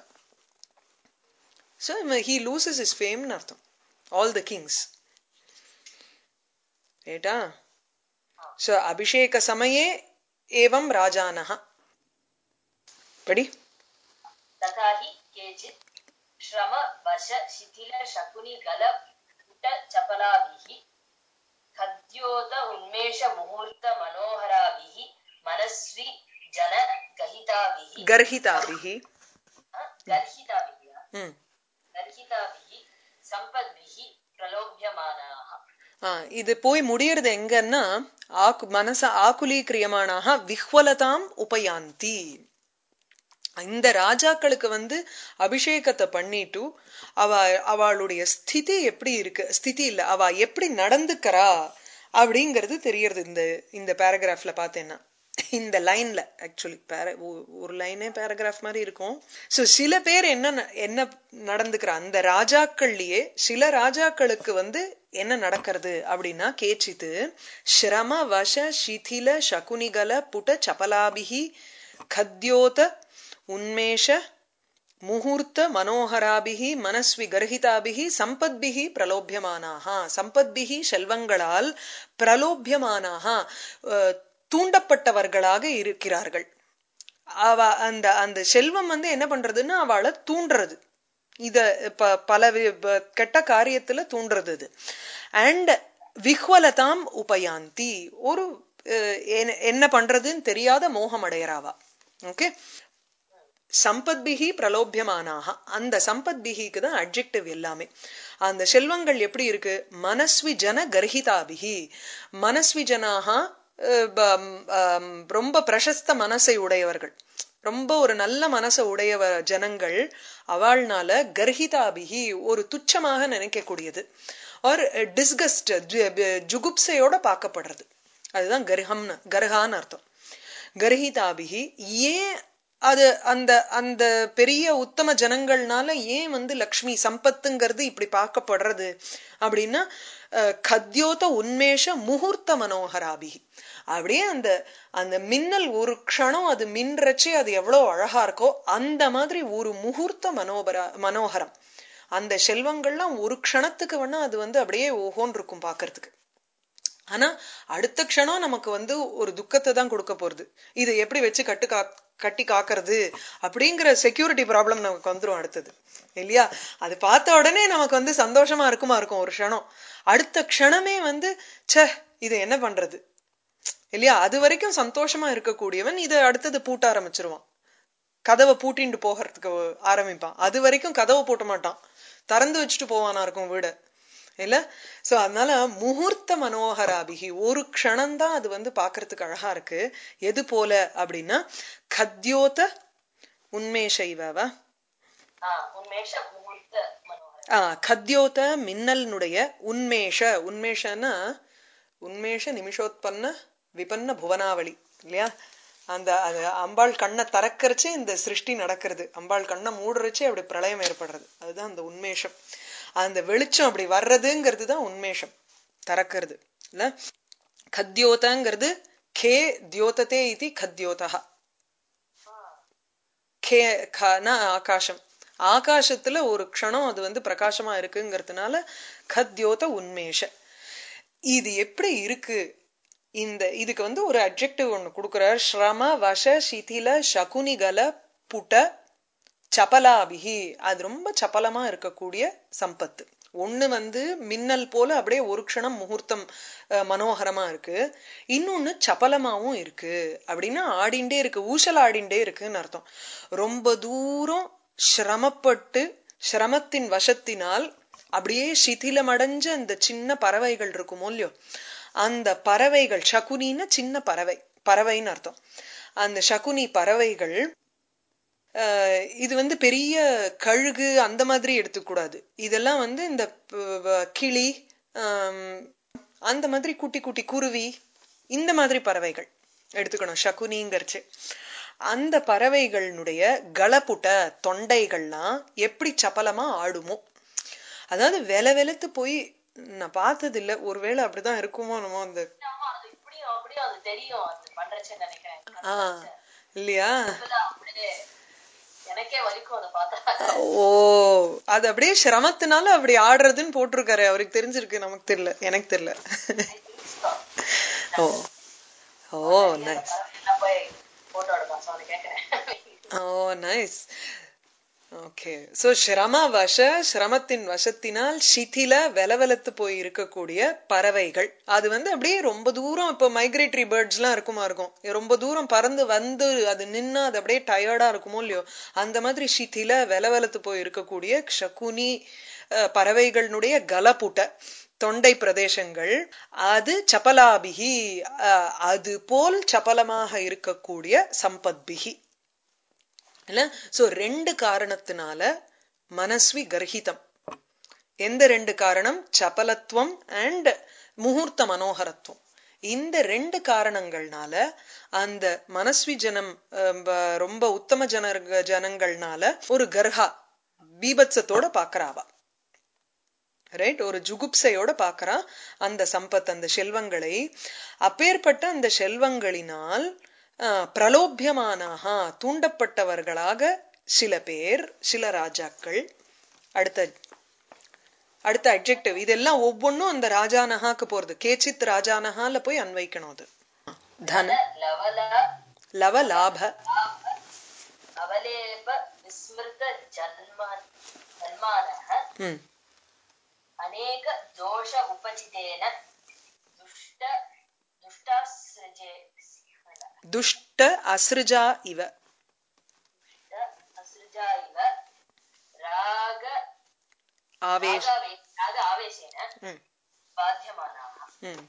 ஸோ ஹீ லூசஸ் இஸ் ஃபேம்னு அர்த்தம் ஆல் த கிங்ஸ் ஏட்டா ஸோ அபிஷேக சமயே ஏவம் ராஜானஹ படி तथा हि केचित् श्रम वश शिथिल शकुनि गल पुट चपलाभिः खद्योत उन्मेष मुहूर्त मनोहराभिः मनस्वी जन गहिताभिः கர்ஹிதாபிஹி अ, गर्हिताभिः ம் गर्हिताभिः सम्पद्भिः प्रलोभ्यमानाः ஆ, இது போய் முடியறது எங்கன்னா ஆக்கு மனச ஆக்குலீக்கிரியமானாக விஹ்வலதாம் உபயாந்தி இந்த ராஜாக்களுக்கு வந்து அபிஷேகத்தை பண்ணிட்டு அவ அவளுடைய ஸ்திதி எப்படி இருக்கு ஸ்திதி இல்ல அவ எப்படி நடந்துக்கிறா அப்படிங்கிறது தெரியறது இந்த இந்த பேராகிராஃப்ல பார்த்தேன்னா இந்த லைன்ல ஆக்சுவலி ஒரு லைனே பேராகிராஃப் மாதிரி இருக்கும் சோ சில பேர் என்ன ந- என்ன நடந்துக்கிறா அந்த ராஜாக்கள்லயே சில ராஜாக்களுக்கு வந்து என்ன நடக்கிறது அப்படின்னா கேச்சித்து ஸ்ரம வச சிதில சகுனிகல புட சபலாபிகி கத்யோத உன்மேஷ முகூர்த்த மனோகராபிகி மனஸ்வி கர்ஹிதாபிகி சம்பத்பிகி பிரலோபியமானாக சம்பத்பிகி செல்வங்களால் பிரலோபியமானாக அஹ், தூண்டப்பட்டவர்களாக இருக்கிறார்கள் அவ அந்த அந்த செல்வம் வந்து என்ன பண்றதுன்னா அவளை தூண்டுறது இத ப- பல வி- ப- கெட்ட காரியத்துல தூண்டுறது இது அண்ட் விஹ்வலதாம் உபயாந்தி ஒரு அஹ், என்ன- என்ன பண்றதுன்னு தெரியாத மோகம் அடையறாவா ஓகே சம்பத்பிகி பிரலோபியமானாக அந்த சம்பத்பிகிக்கு தான் அட்ஜெக்டிவ் எல்லாமே அந்த செல்வங்கள் எப்படி இருக்கு மனஸ்வி ஜன கர்ஹிதாபிகி மனஸ்வி ஜனாக அஹ், ப- ஆம், ரொம்ப பிரசஸ்த மனசை உடையவர்கள் ரொம்ப ஒரு நல்ல மனசை உடையவ ஜனங்கள் அவள்னால கர்ஹிதாபிகி ஒரு துச்சமாக நினைக்கக்கூடியது ஒரு டிஸ்கஸ்ட் ஜுகுப்சையோட பார்க்கப்படுறது அதுதான் கர்ஹம்னு கர்ஹான்னு அர்த்தம் கர்ஹிதாபிகி ஏன் அது அந்த அந்த பெரிய உத்தம ஜனங்கள்னால ஏன் வந்து லக்ஷ்மி சம்பத்துங்கிறது இப்படி பார்க்கப்படுறது அப்படின்னா அஹ், கத்யோத உன்மேஷ முகூர்த்த மனோகராபிகி அப்படியே அந்த அந்த மின்னல் ஒரு க்ஷணம் அது மின்றச்சே அது எவ்வளவு அழகா இருக்கோ அந்த மாதிரி ஒரு முகூர்த்த மனோபரா மனோகரம் அந்த செல்வங்கள்லாம் ஒரு க்ஷணத்துக்கு வேணா அது வந்து அப்படியே ஓஹோன்னு இருக்கும் பார்க்கிறதுக்கு ஆனா அடுத்த க்ஷணம் நமக்கு வந்து ஒரு துக்கத்தை தான் கொடுக்க போறது இதை எப்படி வச்சு கட்டு கா கட்டி காக்கிறது அப்படிங்கிற செக்யூரிட்டி ப்ராப்ளம் நமக்கு வந்துரும் அடுத்தது இல்லையா அது பார்த்த உடனே நமக்கு வந்து சந்தோஷமா இருக்குமா இருக்கும் ஒரு க்ஷணம் அடுத்த க்ஷணமே வந்து ச்சே இது என்ன பண்றது இல்லையா அது வரைக்கும் சந்தோஷமா இருக்கக்கூடியவன் இதை அடுத்தது பூட்ட ஆரம்பிச்சிருவான் கதவை பூட்டிண்டு போகிறதுக்கு ஆரம்பிப்பான் அது வரைக்கும் கதவை பூட்ட மாட்டான் திறந்து வச்சுட்டு போவானா இருக்கும் வீட இல்ல சோ அதனால முகூர்த்த மனோகராபிகி ஒரு க்ஷணம்தான் அது வந்து பாக்குறதுக்கு அழகா இருக்கு எது போல அப்படின்னா கத்யோத உண்மேஷைவா ஆ, உன்மேஷ முகூர்த்த மனோகர ஆ கத்யோத மின்னல்னுடைய உன்மேஷ உன்மேஷன்னா உன்மேஷ நிமிஷோத்பன்ன விபன்ன புவனாவளி இல்லையா அந்த அது அம்பாள் கண்ணை திறக்கறச்சே இந்த சிருஷ்டி நடக்கிறது அம்பாள் கண்ணை மூடுறச்சே அப்படி பிரளயம் ஏற்படுறது அதுதான் அந்த உன்மேஷம் அந்த வெளிச்சம் அப்படி வர்றதுங்கிறது தான் உன்மேஷம் திறக்கிறது இல்ல கத்யோதங்கிறது கே தியோததே இது கத்யோதா கே கனா ஆகாசம் ஆகாசத்துல ஒரு க்ஷணம் அது வந்து பிரகாசமா இருக்குங்கிறதுனால கத்யோத உன்மேஷ இது எப்படி இருக்கு இந்த இதுக்கு வந்து ஒரு அட்ஜெக்டிவ் ஒண்ணு கொடுக்கிறார் ஸ்ரம வச சிதில சகுனிகல புட சபலாபிகி அது ரொம்ப சபலமா இருக்கக்கூடிய சம்பத்து ஒண்ணு வந்து மின்னல் போல அப்படியே ஒரு க்ஷணம் முகூர்த்தம் அஹ், மனோகரமா இருக்கு இன்னொன்னு சபலமாவும் இருக்கு அப்படின்னா ஆடிண்டே இருக்கு ஊசல் ஆடிண்டே இருக்குன்னு அர்த்தம் ரொம்ப தூரம் சிரமப்பட்டு சிரமத்தின் வசத்தினால் அப்படியே சிதிலமடைஞ்ச அந்த சின்ன பறவைகள் இருக்குமோ இல்லையோ அந்த பறவைகள் சகுனின்னு சின்ன பறவை பறவைன்னு அர்த்தம் அந்த சகுனி பறவைகள் அஹ், இது வந்து பெரிய கழுகு அந்த மாதிரி எடுத்துக்கூடாது இதெல்லாம் வந்து இந்த ப- வ- கிளி ஆம், அந்த மாதிரி குட்டி குட்டி குருவி இந்த மாதிரி பறவைகள் எடுத்துக்கணும் சகுனிங்கிறச்சு அந்த பறவைகளுடைய கலப்புட்ட தொண்டைகள்லாம் எப்படி சப்பலமா ஆடுமோ அதாவது வெல வெளுத்து போய் நான் பார்த்தது இல்ல ஒருவேளை அப்படிதான் இருக்குமோ என்னமோ அந்த ஆமா அது இப்படியும் அப்படியும் அது தெரியும் அது பண்றச்சுன்னு நினைக்கிறேன் ஆ இல்லையா இப்பதான் அப்படியே எனக்கே வலிக்கும் அதை பார்த்தா ஓ அது அப்படியே சிரமத்தினால அப்படி ஆடுறதுன்னு போட்டிருக்காரு அவருக்கு தெரிஞ்சிருக்கு நமக்கு தெரியல எனக்கு தெரியல ஓ ஓ நைஸ் நான் போய் போட்டோ எடுப்பேன் சொல்லி கேட்கிறேன் ஓ நைஸ் ஓகே சோ சிரம வச சிரமத்தின் வசத்தினால் சிதில வெலவெலத்து போய் இருக்கக்கூடிய பறவைகள் அது வந்து அப்படியே ரொம்ப தூரம் இப்ப மைக்ரேட்டரி பேர்ட்ஸ் எல்லாம் இருக்குமா இருக்கும் ரொம்ப தூரம் பறந்து வந்து அது நின்னா அது அப்படியே டயர்டா இருக்குமோ இல்லையோ அந்த மாதிரி சிதில வெலவெலத்து போய் இருக்கக்கூடிய ஷகுனி அஹ், பறவைகளினுடைய கலப்புட்ட தொண்டை பிரதேசங்கள் அது சபலாபிகி அஹ், அது போல் சபலமாக இருக்கக்கூடிய சம்பத்பிகி இல்ல சோ ரெண்டு காரணத்தினால மனஸ்வி கர்ஹிதம் எந்த ரெண்டு காரணம் சபலத்துவம் அண்ட் முகூர்த்த மனோகரத்துவம் இந்த ரெண்டு காரணங்கள்னால அந்த மனஸ்வி ஜனம் அஹ், ப- ரொம்ப உத்தம ஜன ஜனங்கள்னால ஒரு கர்ஹா பீபத்சத்தோட பாக்குறாவா ரைட் ஒரு ஜுகுப்சையோட பாக்குறான் அந்த சம்பத் அந்த செல்வங்களை அப்பேற்பட்ட அந்த செல்வங்களினால் ஆஹ், பிரலோபியமானாக தூண்டப்பட்டவர்களாக சில பேர் சில ராஜாக்கள் அடுத்த அடுத்த அட்ஜெக்டிவ் இதெல்லாம் ஒவ்வொன்றும் அந்த ராஜானஹாக்கு போறது கேச்சித் ராஜானஹால போய் அன்வைக்கணும் அது தன லவல லவ லாப அவலேப விஸ்மிருத ஜன்ம ஜன்மானः ம் अनेक दोष उपचितेन दुष्ट दुष्टासृजे துஷ்ட அஸ்ருஜா இவ दुष्ट असृजा इव राग ஆவேஷ் रागावे राग आवेशेन ம் बाध्यमानाः ம்.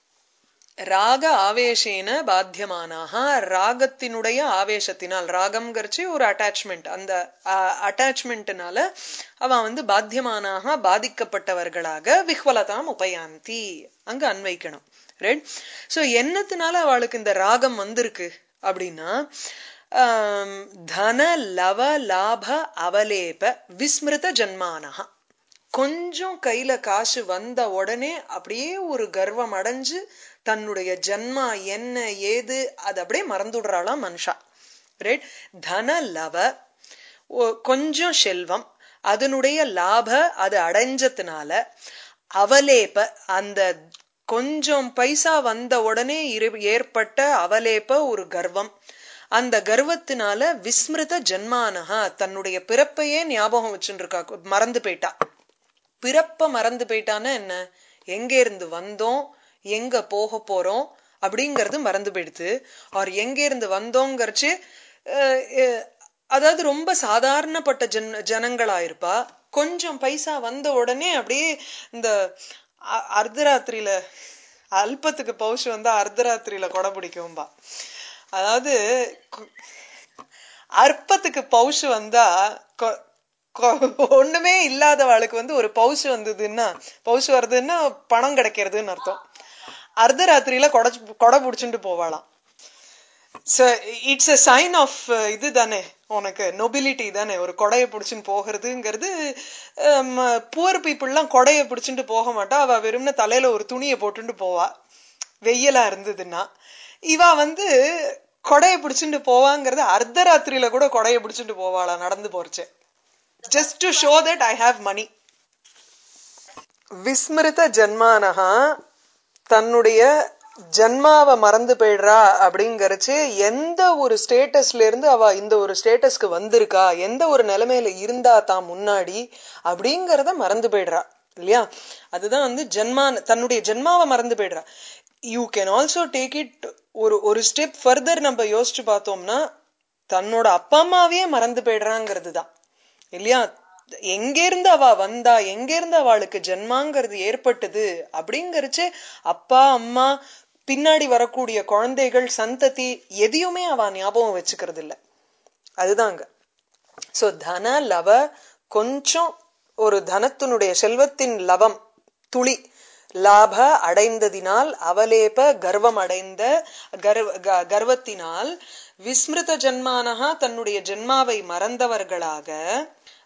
ராக ஆவேசேன பாத்தியமானாக ராகத்தினுடைய ஆவேசத்தினால் ராகம்ங்கிறச்சு ஒரு அட்டாச்மெண்ட் அந்த அட்டாச்மெண்ட்னால அவன் வந்து பாத்தியமானாக பாதிக்கப்பட்டவர்களாக விஹ்வலதாம் உபயாந்தி அங்க அன்வைக்கணும் ரைட் சோ என்னத்தினால அவளுக்கு இந்த ராகம் வந்திருக்கு அப்படின்னா ஆம், தன லவ லாப அவலேப விஸ்மிருத ஜன்மானஹா கொஞ்சம் கையில காசு வந்த உடனே அப்படியே ஒரு கர்வம் அடைஞ்சு தன்னுடைய ஜன்மா என்ன ஏது அது அப்படியே மறந்துடுறாளாம் மனுஷா ரைட் தன லவ ஒ- கொஞ்சம் செல்வம் அதனுடைய லாப அது அடைஞ்சதுனால அவலேப அந்த கொஞ்சம் பைசா வந்த உடனே இரு- ஏற்பட்ட அவலேப ஒரு கர்வம் அந்த கர்வத்தினால விஸ்மிருத ஜன்மானஹா தன்னுடைய பிறப்பையே ஞாபகம் வச்சுட்டு இருக்கா மறந்து போயிட்டா பிறப்ப மறந்து போயிட்டான்னா என்ன எங்க இருந்து வந்தோம் எங்க போக போறோம் அப்படிங்கறது மறந்து போயிடுது அவர் எங்க இருந்து வந்தோங்கிறச்சு அஹ், அஹ், அதாவது ரொம்ப சாதாரணப்பட்ட ஜன் ஜனங்களா இருப்பா கொஞ்சம் பைசா வந்த உடனே அப்படியே இந்த அ- அர்த்தராத்திரியில அல்பத்துக்கு பௌஷ் வந்தா அர்த்தராத்திரியில கொடை பிடிக்கும்பா அதாவது கு- அற்பத்துக்கு பௌஷ் வந்தா கொ- கொ- ஒண்ணுமே இல்லாதவாளுக்கு வந்து ஒரு பௌஷ் வந்ததுன்னா பௌஷ் வருதுன்னா பணம் கிடைக்கிறதுன்னு அர்த்தம் அர்த்தராத்திரியில கொடை கொடை புடிச்சுட்டு போவாளாம் இட்ஸ் a சைன் ஆஃப் இது தானே உனக்கு நொபிலிட்டி தானே ஒரு கொடையை பிடிச்சுன்னு போகிறதுங்கிறது புவர் பீப்புள்லாம் கொடையை பிடிச்சுட்டு போக மாட்டா அவ வெறும்ன தலையில ஒரு துணியை போட்டுட்டு போவா வெயிலா இருந்ததுன்னா இவ வந்து கொடையை பிடிச்சுட்டு போவாங்கிறது அர்த்தராத்திரியில கூட கொடையை பிடிச்சுட்டு போவாளா நடந்து போறச்சு just to show that I have money விஸ்மிருத ஜன்மானஹா தன்னுடைய ஜன்மாவை மறந்து போயிடுறா அப்படிங்கறச்சு எந்த ஒரு ஸ்டேட்டஸ்ல இருந்து அவ இந்த ஒரு ஸ்டேட்டஸ்க்கு வந்திருக்கா எந்த ஒரு நிலைமையில இருந்தா தான் முன்னாடி அப்படிங்கறத மறந்து போயிடுறா இல்லையா அதுதான் வந்து ஜன்மான தன்னுடைய ஜென்மாவை மறந்து போயிடுறா you can also take it ஒரு ஒரு ஸ்டெப் ஃபர்தர் நம்ம யோசிச்சு பார்த்தோம்னா தன்னோட அப்பா அம்மாவையே மறந்து போயிடுறாங்கிறது தான் இல்லையா எங்க இருந்து அவ வந்தா எங்க இருந்து அவளுக்கு ஜென்மாங்கிறது ஏற்பட்டது அப்படிங்கறச்சு அப்பா அம்மா பின்னாடி வரக்கூடிய குழந்தைகள் சந்ததி எதையுமே அவ ஞாபகம் வச்சுக்கிறது இல்ல அதுதாங்க சோ தன லவ கொஞ்சம் ஒரு தனத்தினுடைய செல்வத்தின் லவம் துளி லாப அடைந்ததினால் அவலேப கர்வம் அடைந்த கர்வ க- கர்வத்தினால் விஸ்மிருத ஜன்மானஹா தன்னுடைய ஜென்மாவை மறந்தவர்களாக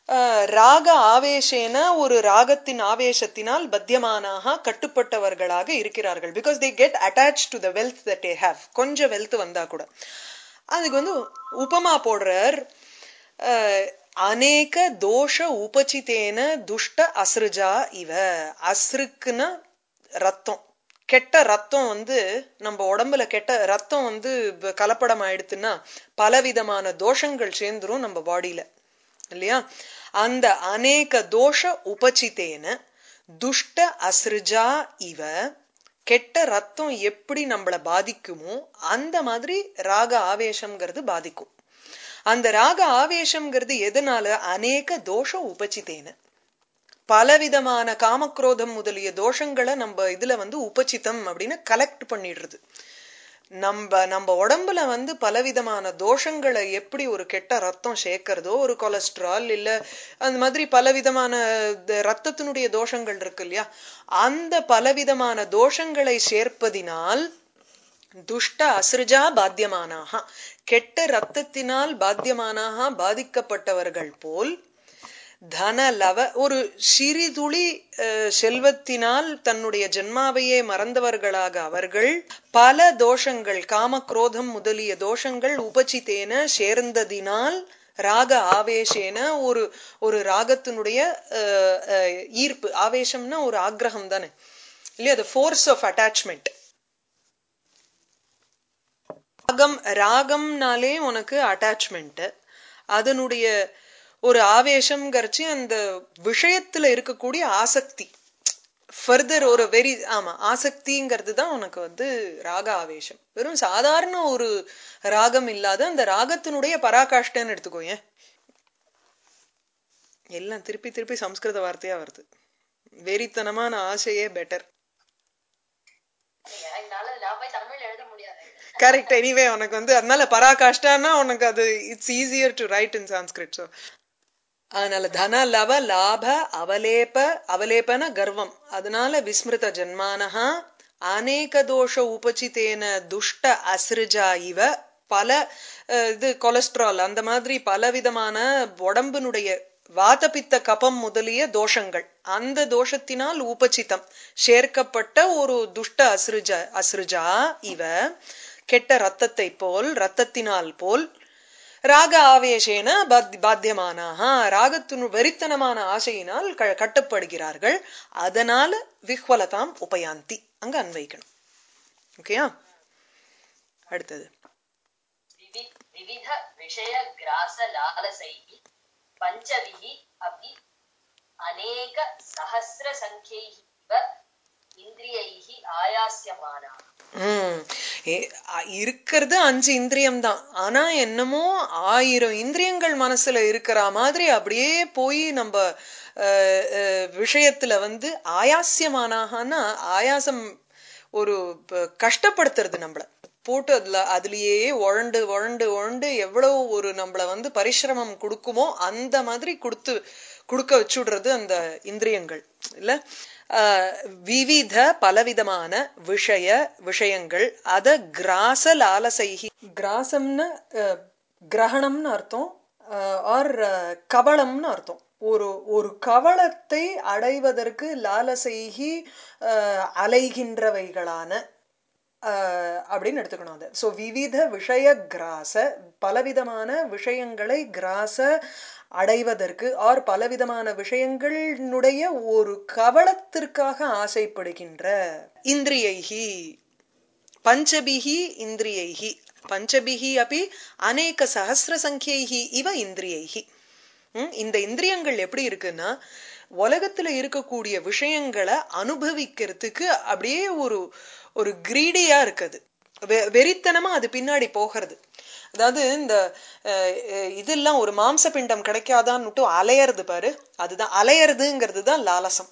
அஹ், ராக ஆவேசேன ஒரு ராகத்தின் ஆவேசத்தினால் பத்தியமானாக கட்டுப்பட்டவர்களாக இருக்கிறார்கள் because they get attach to the wealth that they have கொஞ்சம் வெல்த் வந்தா கூட அதுக்கு வந்து உபமா போடுறார் அஹ், அநேக தோஷ உபசித்தேன துஷ்ட அஸ்ருஜா இவ அஸ்ருக்குன்னா ரத்தம் கெட்ட ரத்தம் வந்து நம்ம உடம்புல கெட்ட ரத்தம் வந்து ப- கலப்படம் ஆயிடுத்துன்னா பலவிதமான தோஷங்கள் சேர்ந்துரும் நம்ம பாடியில இல்லையா அந்த அநேக தோஷ உபசித்தேன துஷ்ட அஸ்ருஜா இவ கெட்ட ரத்தம் எப்படி நம்மள பாதிக்குமோ அந்த மாதிரி ராக ஆவேசம்ங்கிறது பாதிக்கும் அந்த ராக ஆவேசம்ங்கிறது எதனால அநேக தோஷ உபசித்தேன பலவிதமான காமக்ரோதம் முதலிய தோஷங்களை நம்ம இதுல வந்து உபசித்தம் அப்படின்னு கலெக்ட் பண்ணிடுறது நம்ம நம்ம உடம்புல வந்து பலவிதமான தோஷங்களை எப்படி ஒரு கெட்ட ரத்தம் சேர்க்கறதோ ஒரு கொலஸ்ட்ரால் இல்ல அந்த மாதிரி பலவிதமான த- ரத்தத்தினுடைய தோஷங்கள் இருக்கு இல்லையா அந்த பலவிதமான தோஷங்களை சேர்ப்பதினால் துஷ்ட அசிருஜா பாத்தியமானாக கெட்ட ரத்தத்தினால் பாத்தியமானாக பாதிக்கப்பட்டவர்கள் போல் தன லவ ஒரு சிறிதுளி அஹ், செல்வத்தினால் தன்னுடைய ஜென்மாவையே மறந்தவர்களாக அவர்கள் பல தோஷங்கள் காம குரோதம் முதலிய தோஷங்கள் உபசித்தேன சேர்ந்ததினால் ராக ஆவேசேன ஒரு ஒரு ராகத்தினுடைய அஹ், அஹ், ஈர்ப்பு ஆவேசம்னா ஒரு ஆக்ரகம் தானே இல்லையா அது ஃபோர்ஸ் ஆஃப் அட்டாச்மெண்ட் ராகம் ராகம்னாலே உனக்கு அட்டாச்மெண்ட் அதனுடைய ஒரு ஆவேசம்ங்கிறச்சு அந்த விஷயத்துல இருக்கக்கூடிய ஆசக்தி ஃபர்தர் ஒரு வெரி ஆமா ஆசக்திங்கிறது தான் உனக்கு வந்து ராக ஆவேசம் வெறும் சாதாரண ஒரு ராகம் இல்லாத அந்த ராகத்தினுடைய பராகாஷ்டன்னு எடுத்துக்கோயேன் எல்லாம் திருப்பி திருப்பி சம்ஸ்கிருத வார்த்தையா வருது வெறித்தனமான ஆசையே பெட்டர் எனக்கு நல்லது நான் போய் தமிழ் எழுத முடியாது கரெக்ட் எனிவே உனக்கு வந்து அதனால பராகாஷ்டானா உனக்கு அது it's easier to write in Sanskrit so அதனால தன லவ லாப அவலேப அவலேபன கர்வம் அதனால விஸ்மிருத ஜன்மானஹா அநேக தோஷ உபசித்தேன துஷ்ட அசிருஜா இவ பல அஹ், இது கொலஸ்ட்ரால் அந்த மாதிரி பலவிதமான உடம்பினுடைய வாதபித்த கபம் முதலிய தோஷங்கள் அந்த தோஷத்தினால் உபசித்தம் சேர்க்கப்பட்ட ஒரு துஷ்ட அசிருஜா அசிருஜா இவ கெட்ட ரத்தத்தை போல் ரத்தத்தினால் போல் ராக ஆவேசேன பாத்- பாத்தியமானாக ராகத்தினு வெறித்தனமான ஆசையினால் க- கட்டப்படுகிறார்கள் அதனால விஹ்வலதாம் உபயாந்தி அங்க அன்வைக்கணும் ஓகேயா அடுத்தது विवि विविध विषय ग्रास लालसैः पञ्चभिः अपि अनेक सहस्र सङ्ख्यैः इव इन्द्रियैः आयास्यमानाः உம் ஏ- அ- இருக்கிறது அஞ்சு இந்திரியம் தான் ஆனா என்னமோ ஆயிரம் இந்திரியங்கள் மனசுல இருக்கிற மாதிரி அப்படியே போய் நம்ம அஹ், அஹ், விஷயத்துல வந்து ஆயாசியமானாகனா ஆயாசம் ஒரு ப- கஷ்டப்படுத்துறது நம்மள போட்டு அதுல அதுலயே உழண்டு உழண்டு உழண்டு எவ்வளவு ஒரு நம்மள வந்து பரிசிரமம் கொடுக்குமோ அந்த மாதிரி கொடுத்து கொடுக்க வச்சுடுறது அந்த இந்திரியங்கள் இல்ல ஆஹ் விவித பலவிதமான விஷய விஷயங்கள் அத கிராச லாலசைகி கிராசம்னு அஹ், கிரகணம்னு அர்த்தம் ஆர் கவளம்னு அர்த்தம் ஒரு ஒரு கவளத்தை அடைவதற்கு லாலசைகி அஹ், அலைகின்றவைகளான அஹ், அப்படின்னு எடுத்துக்கணும் அது ஸோ விவித விஷய கிராச பலவிதமான விஷயங்களை கிராச அடைவதற்கு ஆர் பலவிதமான விஷயங்களுடைய ஒரு கவளத்திற்காக ஆசைப்படுகின்ற இந்திரியைகி பஞ்சபிஹி இந்திரியைகி பஞ்சபிஹி அப்படி அநேக சஹசிர சங்கியைகி இவ இந்திரியைகி ம், இந்த இந்திரியங்கள் எப்படி இருக்குன்னா உலகத்துல இருக்கக்கூடிய விஷயங்களை அனுபவிக்கிறதுக்கு அப்படியே ஒரு ஒரு கிரீடியா இருக்குது வெ- வெறித்தனமா அது பின்னாடி போகிறது அதாவது இந்த அஹ், அஹ், இதெல்லாம் ஒரு மாம்ச பிண்டம் கிடைக்காதான்னுட்டு அலையறது பாரு அதுதான் அலையறதுங்கிறது தான் லாலசம்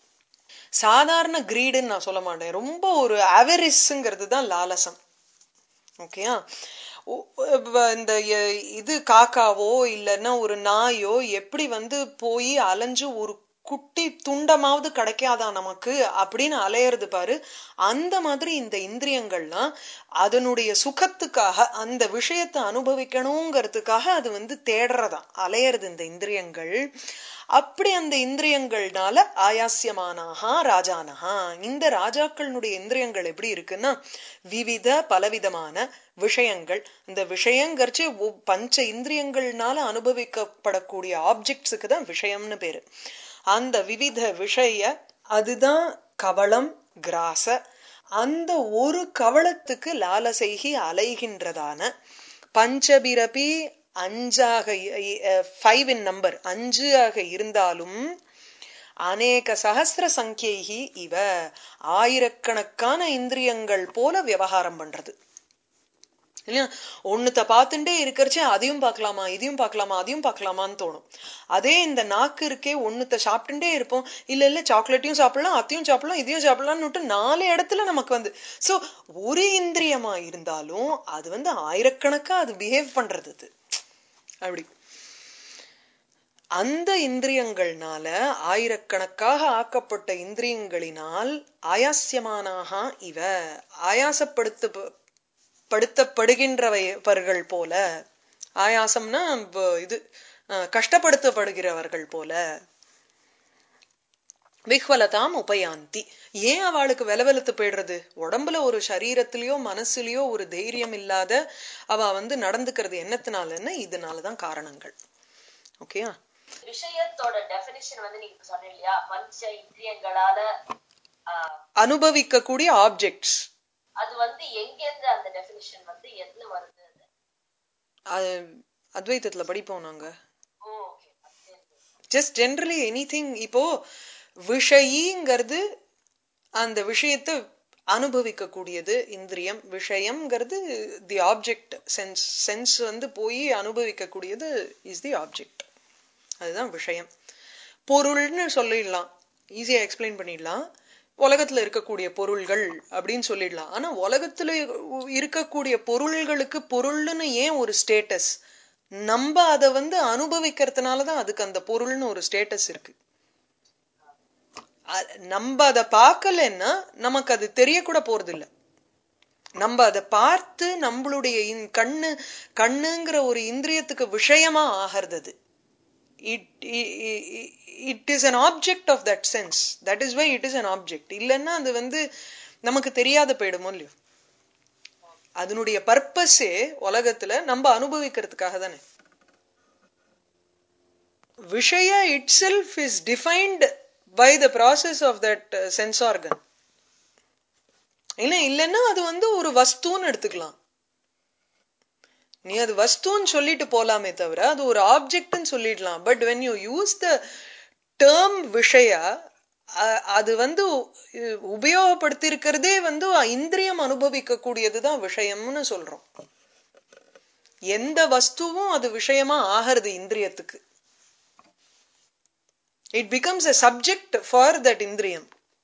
சாதாரண கிரீடுன்னு நான் சொல்ல மாட்டேன் ரொம்ப ஒரு அவரிஸ்ங்கிறது தான் லாலசம் ஓகேயா ஒ- வ- இந்த எ- இது காக்காவோ இல்லைன்னா ஒரு நாயோ எப்படி வந்து போய் அலைஞ்சு ஒரு குட்டி துண்டமாவது கிடைக்காதா நமக்கு அப்படின்னு அலையிறது பாரு அந்த மாதிரி இந்த இந்திரியங்கள்லாம் அதனுடைய சுகத்துக்காக அந்த விஷயத்தை அனுபவிக்கணுங்கிறதுக்காக அது வந்து தேடுறதா அலையிறது இந்த இந்திரியங்கள் அப்படி அந்த இந்திரியங்கள்னால ஆயாசியமானாகா ராஜானஹா இந்த ராஜாக்களுடைய இந்திரியங்கள் எப்படி இருக்குன்னா விவித பலவிதமான விஷயங்கள் இந்த விஷயங்கிறச்சு ஒவ்- பஞ்ச இந்திரியங்கள்னால அனுபவிக்கப்படக்கூடிய ஆப்ஜெக்ட்ஸுக்கு தான் விஷயம்னு பேரு அந்த விவித விஷய அதுதான் கவளம் கிராச அந்த ஒரு கவளத்துக்கு லாலசைகி அலைகின்றதான பஞ்சபிரபி அஞ்சாக ஃபைவ் இன் நம்பர் அஞ்சு ஆக இருந்தாலும் அநேக சகசிர சங்கியைகி இவ ஆயிரக்கணக்கான இந்திரியங்கள் போல விவகாரம் பண்றது இல்லையா ஒண்ணுத்த பார்த்துட்டே இருக்கிறச்சே அதையும் பார்க்கலாமா இதையும் பார்க்கலாமா அதையும் பார்க்கலாமான்னு தோணும் அதே இந்த நாக்கு இருக்கே ஒண்ணுத்த சாப்பிட்டுட்டே இருப்போம் இல்ல இல்ல சாக்லேட்டையும் சாப்பிடலாம் அத்தையும் சாப்பிடலாம் இதையும் சாப்பிடலாம்னு விட்டு நாலு இடத்துல நமக்கு வந்து சோ ஒரு இந்திரியமா இருந்தாலும் அது வந்து ஆயிரக்கணக்கா அது பிஹேவ் பண்றது அது அப்படி அந்த இந்திரியங்கள்னால ஆயிரக்கணக்காக ஆக்கப்பட்ட இந்திரியங்களினால் ஆயாசியமானாக இவ ஆயாசப்படுத்த படுத்தப்படுகின்றவர்கள் போல ஆயாசம்னா வ- இது அஹ், கஷ்டப்படுத்தப்படுகிறவர்கள் போல விஹ்வலதாம் உபயாந்தி ஏன் அவளுக்கு வெலவெலுத்து போயிடுறது உடம்புல ஒரு சரீரத்திலயோ மனசுலயோ ஒரு தைரியம் இல்லாத அவ வந்து நடந்துக்கிறது என்னத்தினாலன்னா இதனாலதான் காரணங்கள் ஓகேயா விஷயத்தோட டெபினிஷன் வந்து நீங்க இப்ப சொன்னீங்க இல்லையா பஞ்ச இந்திரியங்களால ஆஹ், அனுபவிக்கக்கூடிய ஆப்ஜெக்ட்ஸ் அது வந்து எங்க இருந்து அந்த டெபினிஷன் வந்து எதுல வருது அது? அது அத்வைத்தத்துல படிப்போம் நாங்க oh okay just generally anything இப்போ விஷயிங்கிறது அந்த விஷயத்தை அனுபவிக்க கூடியது இந்திரியம் விஷயம்ங்கிறது தி ஆப்ஜெக்ட் சென்ஸ் சென்ஸ் வந்து போய் அனுபவிக்க கூடியது இஸ் தி ஆப்ஜெக்ட் அதுதான் விஷயம் பொருள்னு சொல்லிடலாம் ஈஸியா எக்ஸ்பிளைன் பண்ணிடலாம் உலகத்துல இருக்கக்கூடிய பொருள்கள் அப்படின்னு சொல்லிடலாம் ஆனா உலகத்துல இருக்கக்கூடிய பொருள்களுக்கு பொருள்னு ஏன் ஒரு ஸ்டேட்டஸ் நம்ம அதை வந்து அனுபவிக்கிறதுனாலதான் அதுக்கு அந்த பொருள்னு ஒரு ஸ்டேட்டஸ் இருக்கு அ- நம்ம அதை பார்க்கலன்னா நமக்கு அது தெரியக்கூட போறது இல்ல நம்ம அதை பார்த்து நம்மளுடைய இந்- கண்ணு கண்ணுங்கிற ஒரு இந்திரியத்துக்கு விஷயமா ஆகிறது அது it it is an object of that sense that is why it is an object இல்லைன்னா அது வந்து நமக்கு தெரியாத போயிடுமோ இல்லையோ அதனுடைய பர்பஸே உலகத்துல நம்ம அனுபவிக்கிறதுக்காக தானே விஷய itself is defined by the process of that sense organ இல்ல இல்லைன்னா அது வந்து ஒரு வஸ்துன்னு எடுத்துக்கலாம் நீ அது வஸ்துன்னு சொல்லிட்டு போலாமே தவிர அது ஒரு ஆப்ஜெக்ட்னு சொல்லிடலாம் but when you use the term விஷய அ- அது வந்து உ- உபயோகப்படுத்தி இருக்கிறதே வந்து இந்திரியம் அனுபவிக்க கூடியதுதான் விஷயம்னு சொல்றோம் எந்த வஸ்துவும் அது விஷயமா ஆகிறது இந்திரியத்துக்கு it becomes a subject for that இந்திரியம்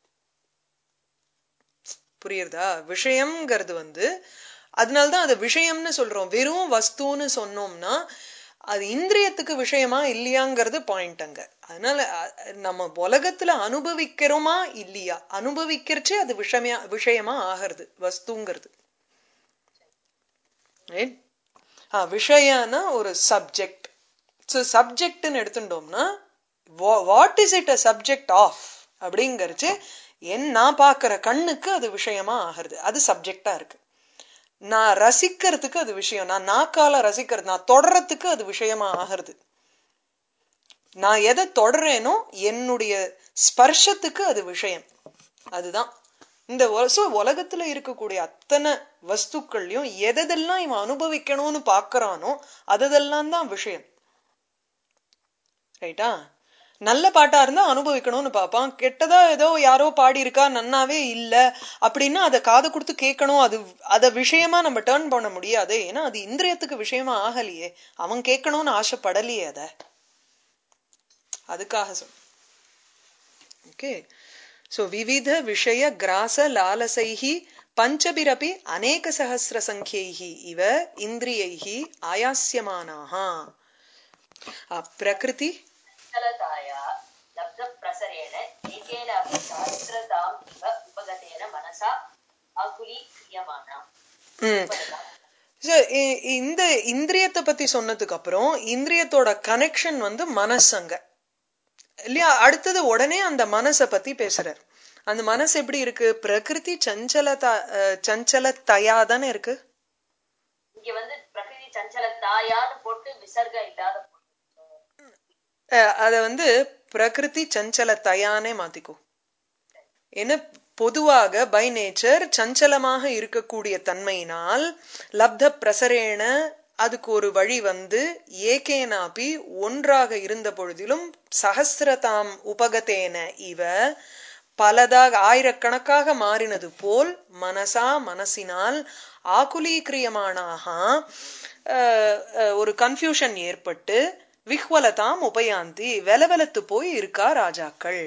புரியுறதா விஷயம்ங்கிறது வந்து அதனால்தான் அது விஷயம்னு சொல்றோம் வெறும் வஸ்துன்னு சொன்னோம்னா அது இந்திரியத்துக்கு விஷயமா இல்லையாங்கிறது பாயிண்ட் அங்க அதனால அ- நம்ம உலகத்துல அனுபவிக்கிறோமா இல்லையா அனுபவிக்கிறச்சே அது விஷயமா விஷயமா ஆகிறது வஸ்துங்கிறது Right? ஆ, விஷயம்னா ஒரு சப்ஜெக்ட் ஸோ சப்ஜெக்ட்னு எடுத்துட்டோம்னா what is it a subject of அப்படிங்கறச்சு என் நான் பார்க்கிற கண்ணுக்கு அது விஷயமா ஆகிறது அது சப்ஜெக்டா இருக்கு நான் ரசிக்கிறதுக்கு அது விஷயம் நான் நாக்கால ரசிக்கிறது நான் தொடறதுக்கு அது விஷயமா ஆகிறது நான் எதை தொடறேனோ என்னுடைய ஸ்பர்ஷத்துக்கு அது விஷயம் அதுதான் இந்த உல- so உலகத்துல இருக்கக்கூடிய அத்தனை வஸ்துக்கள்லயும் எதெல்லாம் இவன் அனுபவிக்கணும்னு பாக்குறானோ அதெல்லாம் தான் விஷயம் ரைட்டா நல்ல பாட்டா இருந்தா அனுபவிக்கணும்னு பார்ப்பான் கெட்டதா ஏதோ யாரோ பாடி இருக்கா நன்னாவே இல்ல அப்படின்னா அதை காது கொடுத்து கேட்கணும் அது அத விஷயமா நம்ம டேர்ன் பண்ண முடியாது ஏன்னா அது இந்திரியத்துக்கு விஷயமா ஆகலையே அவன் கேட்கணும்னு ஆசைப்படலையே அத அதுக்காக சொல் ஓகே சோ விவித விஷய கிராச லாலசைஹி பஞ்சபிரபி அநேக சஹசிர சங்கியைஹி இவ இந்திரியைஹி ஆயாஸ்யமானாஹ பிரகிருதி சஞ்சலதாயா லப்த லப்த பிரசரேண ஏகேன அபி சஹஸ்ரதாம் இவ உபகதேன மனசா ஆகுலி கிரியமானா ம் So, இ- இந்த இந்திரியத்தை பத்தி சொன்னதுக்கு அப்புறம் இந்திரியத்தோட கனெக்ஷன் வந்து மனசங்க இல்லையா அடுத்தது உடனே அந்த மனசை பத்தி பேசுறார் அந்த மனசு எப்படி இருக்கு பிரகிருதி சஞ்சலதா அஹ், சஞ்சலத்தையா தானே இருக்கு இங்க வந்து பிரகிருதி சஞ்சல தாயான்னு போட்டு விசர்க இல்லாத போட்டு. அஹ், அத வந்து பிரகிருதி சஞ்சலத்தையானே மாத்திக்கோ ஏன்னா பொதுவாக பை நேச்சர் சஞ்சலமாக இருக்கக்கூடிய தன்மையினால் லப்த பிரசரேண அதுக்கு ஒரு வழி வந்து ஏகேனாபி ஒன்றாக இருந்த பொழுதிலும் சஹஸ்ரதாம் உபகதேன இவ பலதாக ஆயிரக்கணக்காக மாறினது போல் மனசா மனசினால் ஆகுலீக்கிரியமானாக அஹ், அஹ், ஒரு கன்ஃபியூஷன் ஏற்பட்டு விஹ்வலதாம் உபயாந்தி வெலவெலத்து போய் இருக்கா ராஜாக்கள்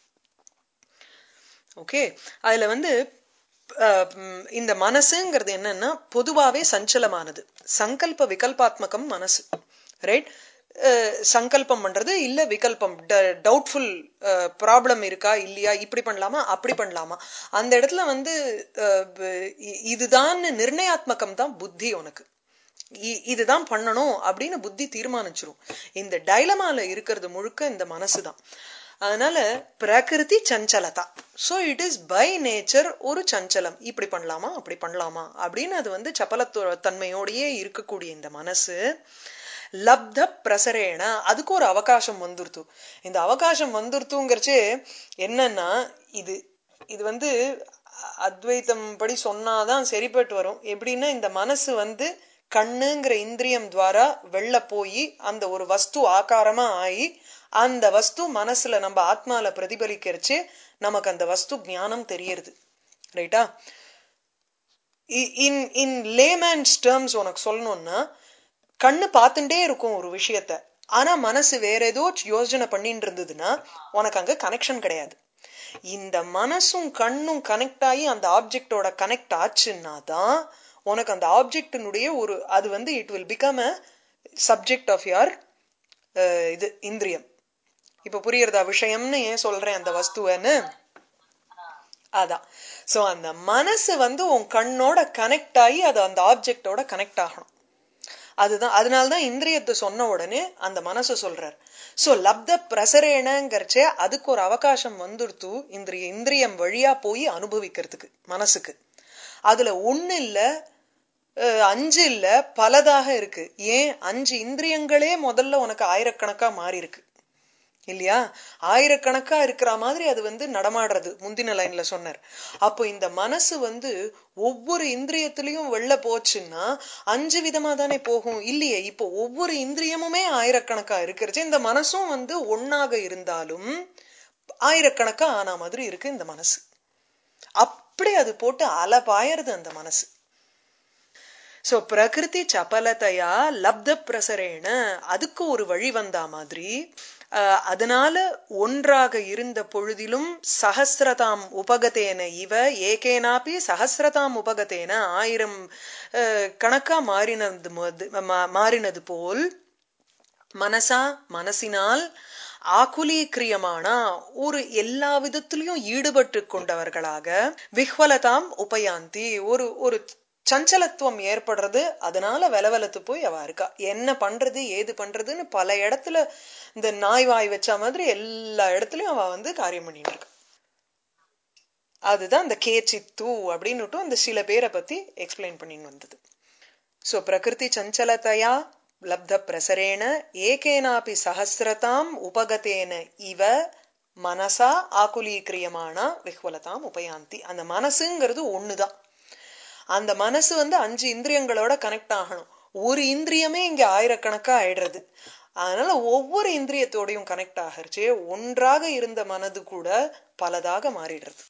ஓகே அதுல வந்து அஹ், ம், இந்த மனசுங்கிறது என்னன்னா பொதுவாவே சஞ்சலமானது சங்கல்ப விகல்பாத்மகம் மனசு ரைட் சங்கல்பம் பண்றது இல்ல விகல்பம் டவுட்ஃபுல் ப்ராப்ளம் இருக்கா இல்லையா இப்படி பண்ணலாமா அப்படி பண்ணலாமா அந்த இடத்துல வந்து அஹ், ப- இ- இதுதான் நிர்ணயாத்மகம் தான் புத்தி உனக்கு இ- இதுதான் பண்ணணும் அப்படின்னு புத்தி தீர்மானிச்சிரும் இந்த டைலமால இருக்கிறது முழுக்க இந்த மனசுதான் அதனால பிரகிருதி சஞ்சலதா so it is by nature ஒரு சஞ்சலம் இப்படி பண்ணலாமா அப்படி பண்ணலாமா அப்படின்னு அது வந்து சப்பலத்தோ தன்மையோடயே இருக்கக்கூடிய இந்த மனசு லப்த பிரசரேன அதுக்கு ஒரு அவகாசம் வந்துருத்து இந்த அவகாசம் வந்துருத்துங்கிறச்சு என்னன்னா இது இது வந்து அ- அத்வைத்தம் படி சொன்னாதான் சரிப்பட்டு வரும் எப்படின்னா இந்த மனசு வந்து கண்ணுங்கிற இந்திரியம் துவாரா வெளில போய் அந்த ஒரு வஸ்து ஆகாரமா ஆகி அந்த வஸ்து மனசுல நம்ம ஆத்மால பிரதிபலிக்கிறச்சு நமக்கு அந்த வஸ்து ஞானம் தெரியறது ரைட்டா இன் இன் லேமேன்ஸ் டேர்ம்ஸ் உனக்கு சொல்லணும்னா கண்ணு பார்த்துட்டே இருக்கும் ஒரு விஷயத்த ஆனா மனசு வேற ஏதோ யோசனை பண்ணிட்டு இருந்ததுன்னா உனக்கு அங்க கனெக்ஷன் கிடையாது இந்த மனசும் கண்ணும் கனெக்ட் ஆகி அந்த ஆப்ஜெக்டோட கனெக்ட் ஆச்சுன்னா தான் உனக்கு அந்த ஆப்ஜெக்டினுடைய ஒரு அது வந்து it will become a subject of your இது இந்திரியம் இப்ப புரியுறதா விஷயம்னு ஏன் சொல்றேன் அந்த வஸ்துவன்னு அதான் சோ அந்த மனசு வந்து உன் கண்ணோட கனெக்ட் ஆகி அது அந்த ஆப்ஜெக்டோட கனெக்ட் ஆகணும் அதுதான் அதனாலதான் இந்திரியத்தை சொன்ன உடனே அந்த மனசு சொல்றார் சோ லப்த பிரசரேனங்கிறச்சே அதுக்கு ஒரு அவகாசம் வந்துடுத்து இந்திரிய இந்திரியம் வழியா போய் அனுபவிக்கிறதுக்கு மனசுக்கு அதுல ஒண்ணு இல்ல அஹ், அஞ்சு இல்ல பலதாக இருக்கு ஏன் அஞ்சு இந்திரியங்களே முதல்ல உனக்கு ஆயிரக்கணக்கா மாறி இருக்கு இல்லையா ஆயிரக்கணக்கா இருக்கிற மாதிரி அது வந்து நடமாடுறது முந்தின லைன்ல சொன்னார் அப்போ இந்த மனசு வந்து ஒவ்வொரு இந்திரியத்திலையும் வெளில போச்சுன்னா அஞ்சு விதமா தானே போகும் இல்லையே இப்போ ஒவ்வொரு இந்திரியமுமே ஆயிரக்கணக்கா இருக்கிறச்சு இந்த மனசும் வந்து ஒண்ணாக இருந்தாலும் ஆயிரக்கணக்கா ஆன மாதிரி இருக்கு இந்த மனசு அப்படி அது போட்டு அலபாயறது அந்த மனசு சோ பிரகிருதி சபலதையா லப்த பிரசரேன அதுக்கு ஒரு வழி வந்தா மாதிரி அஹ், அதனால ஒன்றாக இருந்த பொழுதிலும் சஹசிரதாம் உபகதேன இவ ஏகேனாபி சஹசிரதாம் உபகதேன ஆயிரம் அஹ், கணக்கா மாறினது மது- மா- மாறினது போல் மனசா மனசினால் ஆகுலீக்கிரியமானா ஒரு எல்லா விதத்திலையும் ஈடுபட்டு கொண்டவர்களாக விஹ்வலதாம் உபயாந்தி ஒரு ஒரு சஞ்சலத்துவம் ஏற்படுறது அதனால வெலவெலத்து போய் அவ இருக்கா என்ன பண்றது ஏது பண்றதுன்னு பல இடத்துல இந்த நாய் வாய் வச்ச மாதிரி எல்லா இடத்துலயும் அவ வந்து காரியம் பண்ணிட்டு இருக்கா அதுதான் இந்த கேச்சித்து அப்படின்னுட்டு அந்த சில பேரை பத்தி எக்ஸ்பிளைன் பண்ணின்னு வந்தது सो प्रकृति चञ्चलतया लब्धप्रसरेण ஏகேனாபி சஹசிரதாம் உபகதேன இவ மனசா ஆகுலீக்கிரியமானா விஹ்வலதாம் உபயாந்தி அந்த மனசுங்கிறது ஒண்ணுதான் அந்த மனசு வந்து அஞ்சு இந்திரியங்களோட கனெக்ட் ஆகணும் ஒரு இந்திரியமே இங்க ஆயிரக்கணக்கா ஆயிடுறது அதனால ஒவ்வொரு இந்திரியத்தோடையும் கனெக்ட் ஆகிறச்சே ஒன்றாக இருந்த மனது கூட பலதாக மாறிடுறது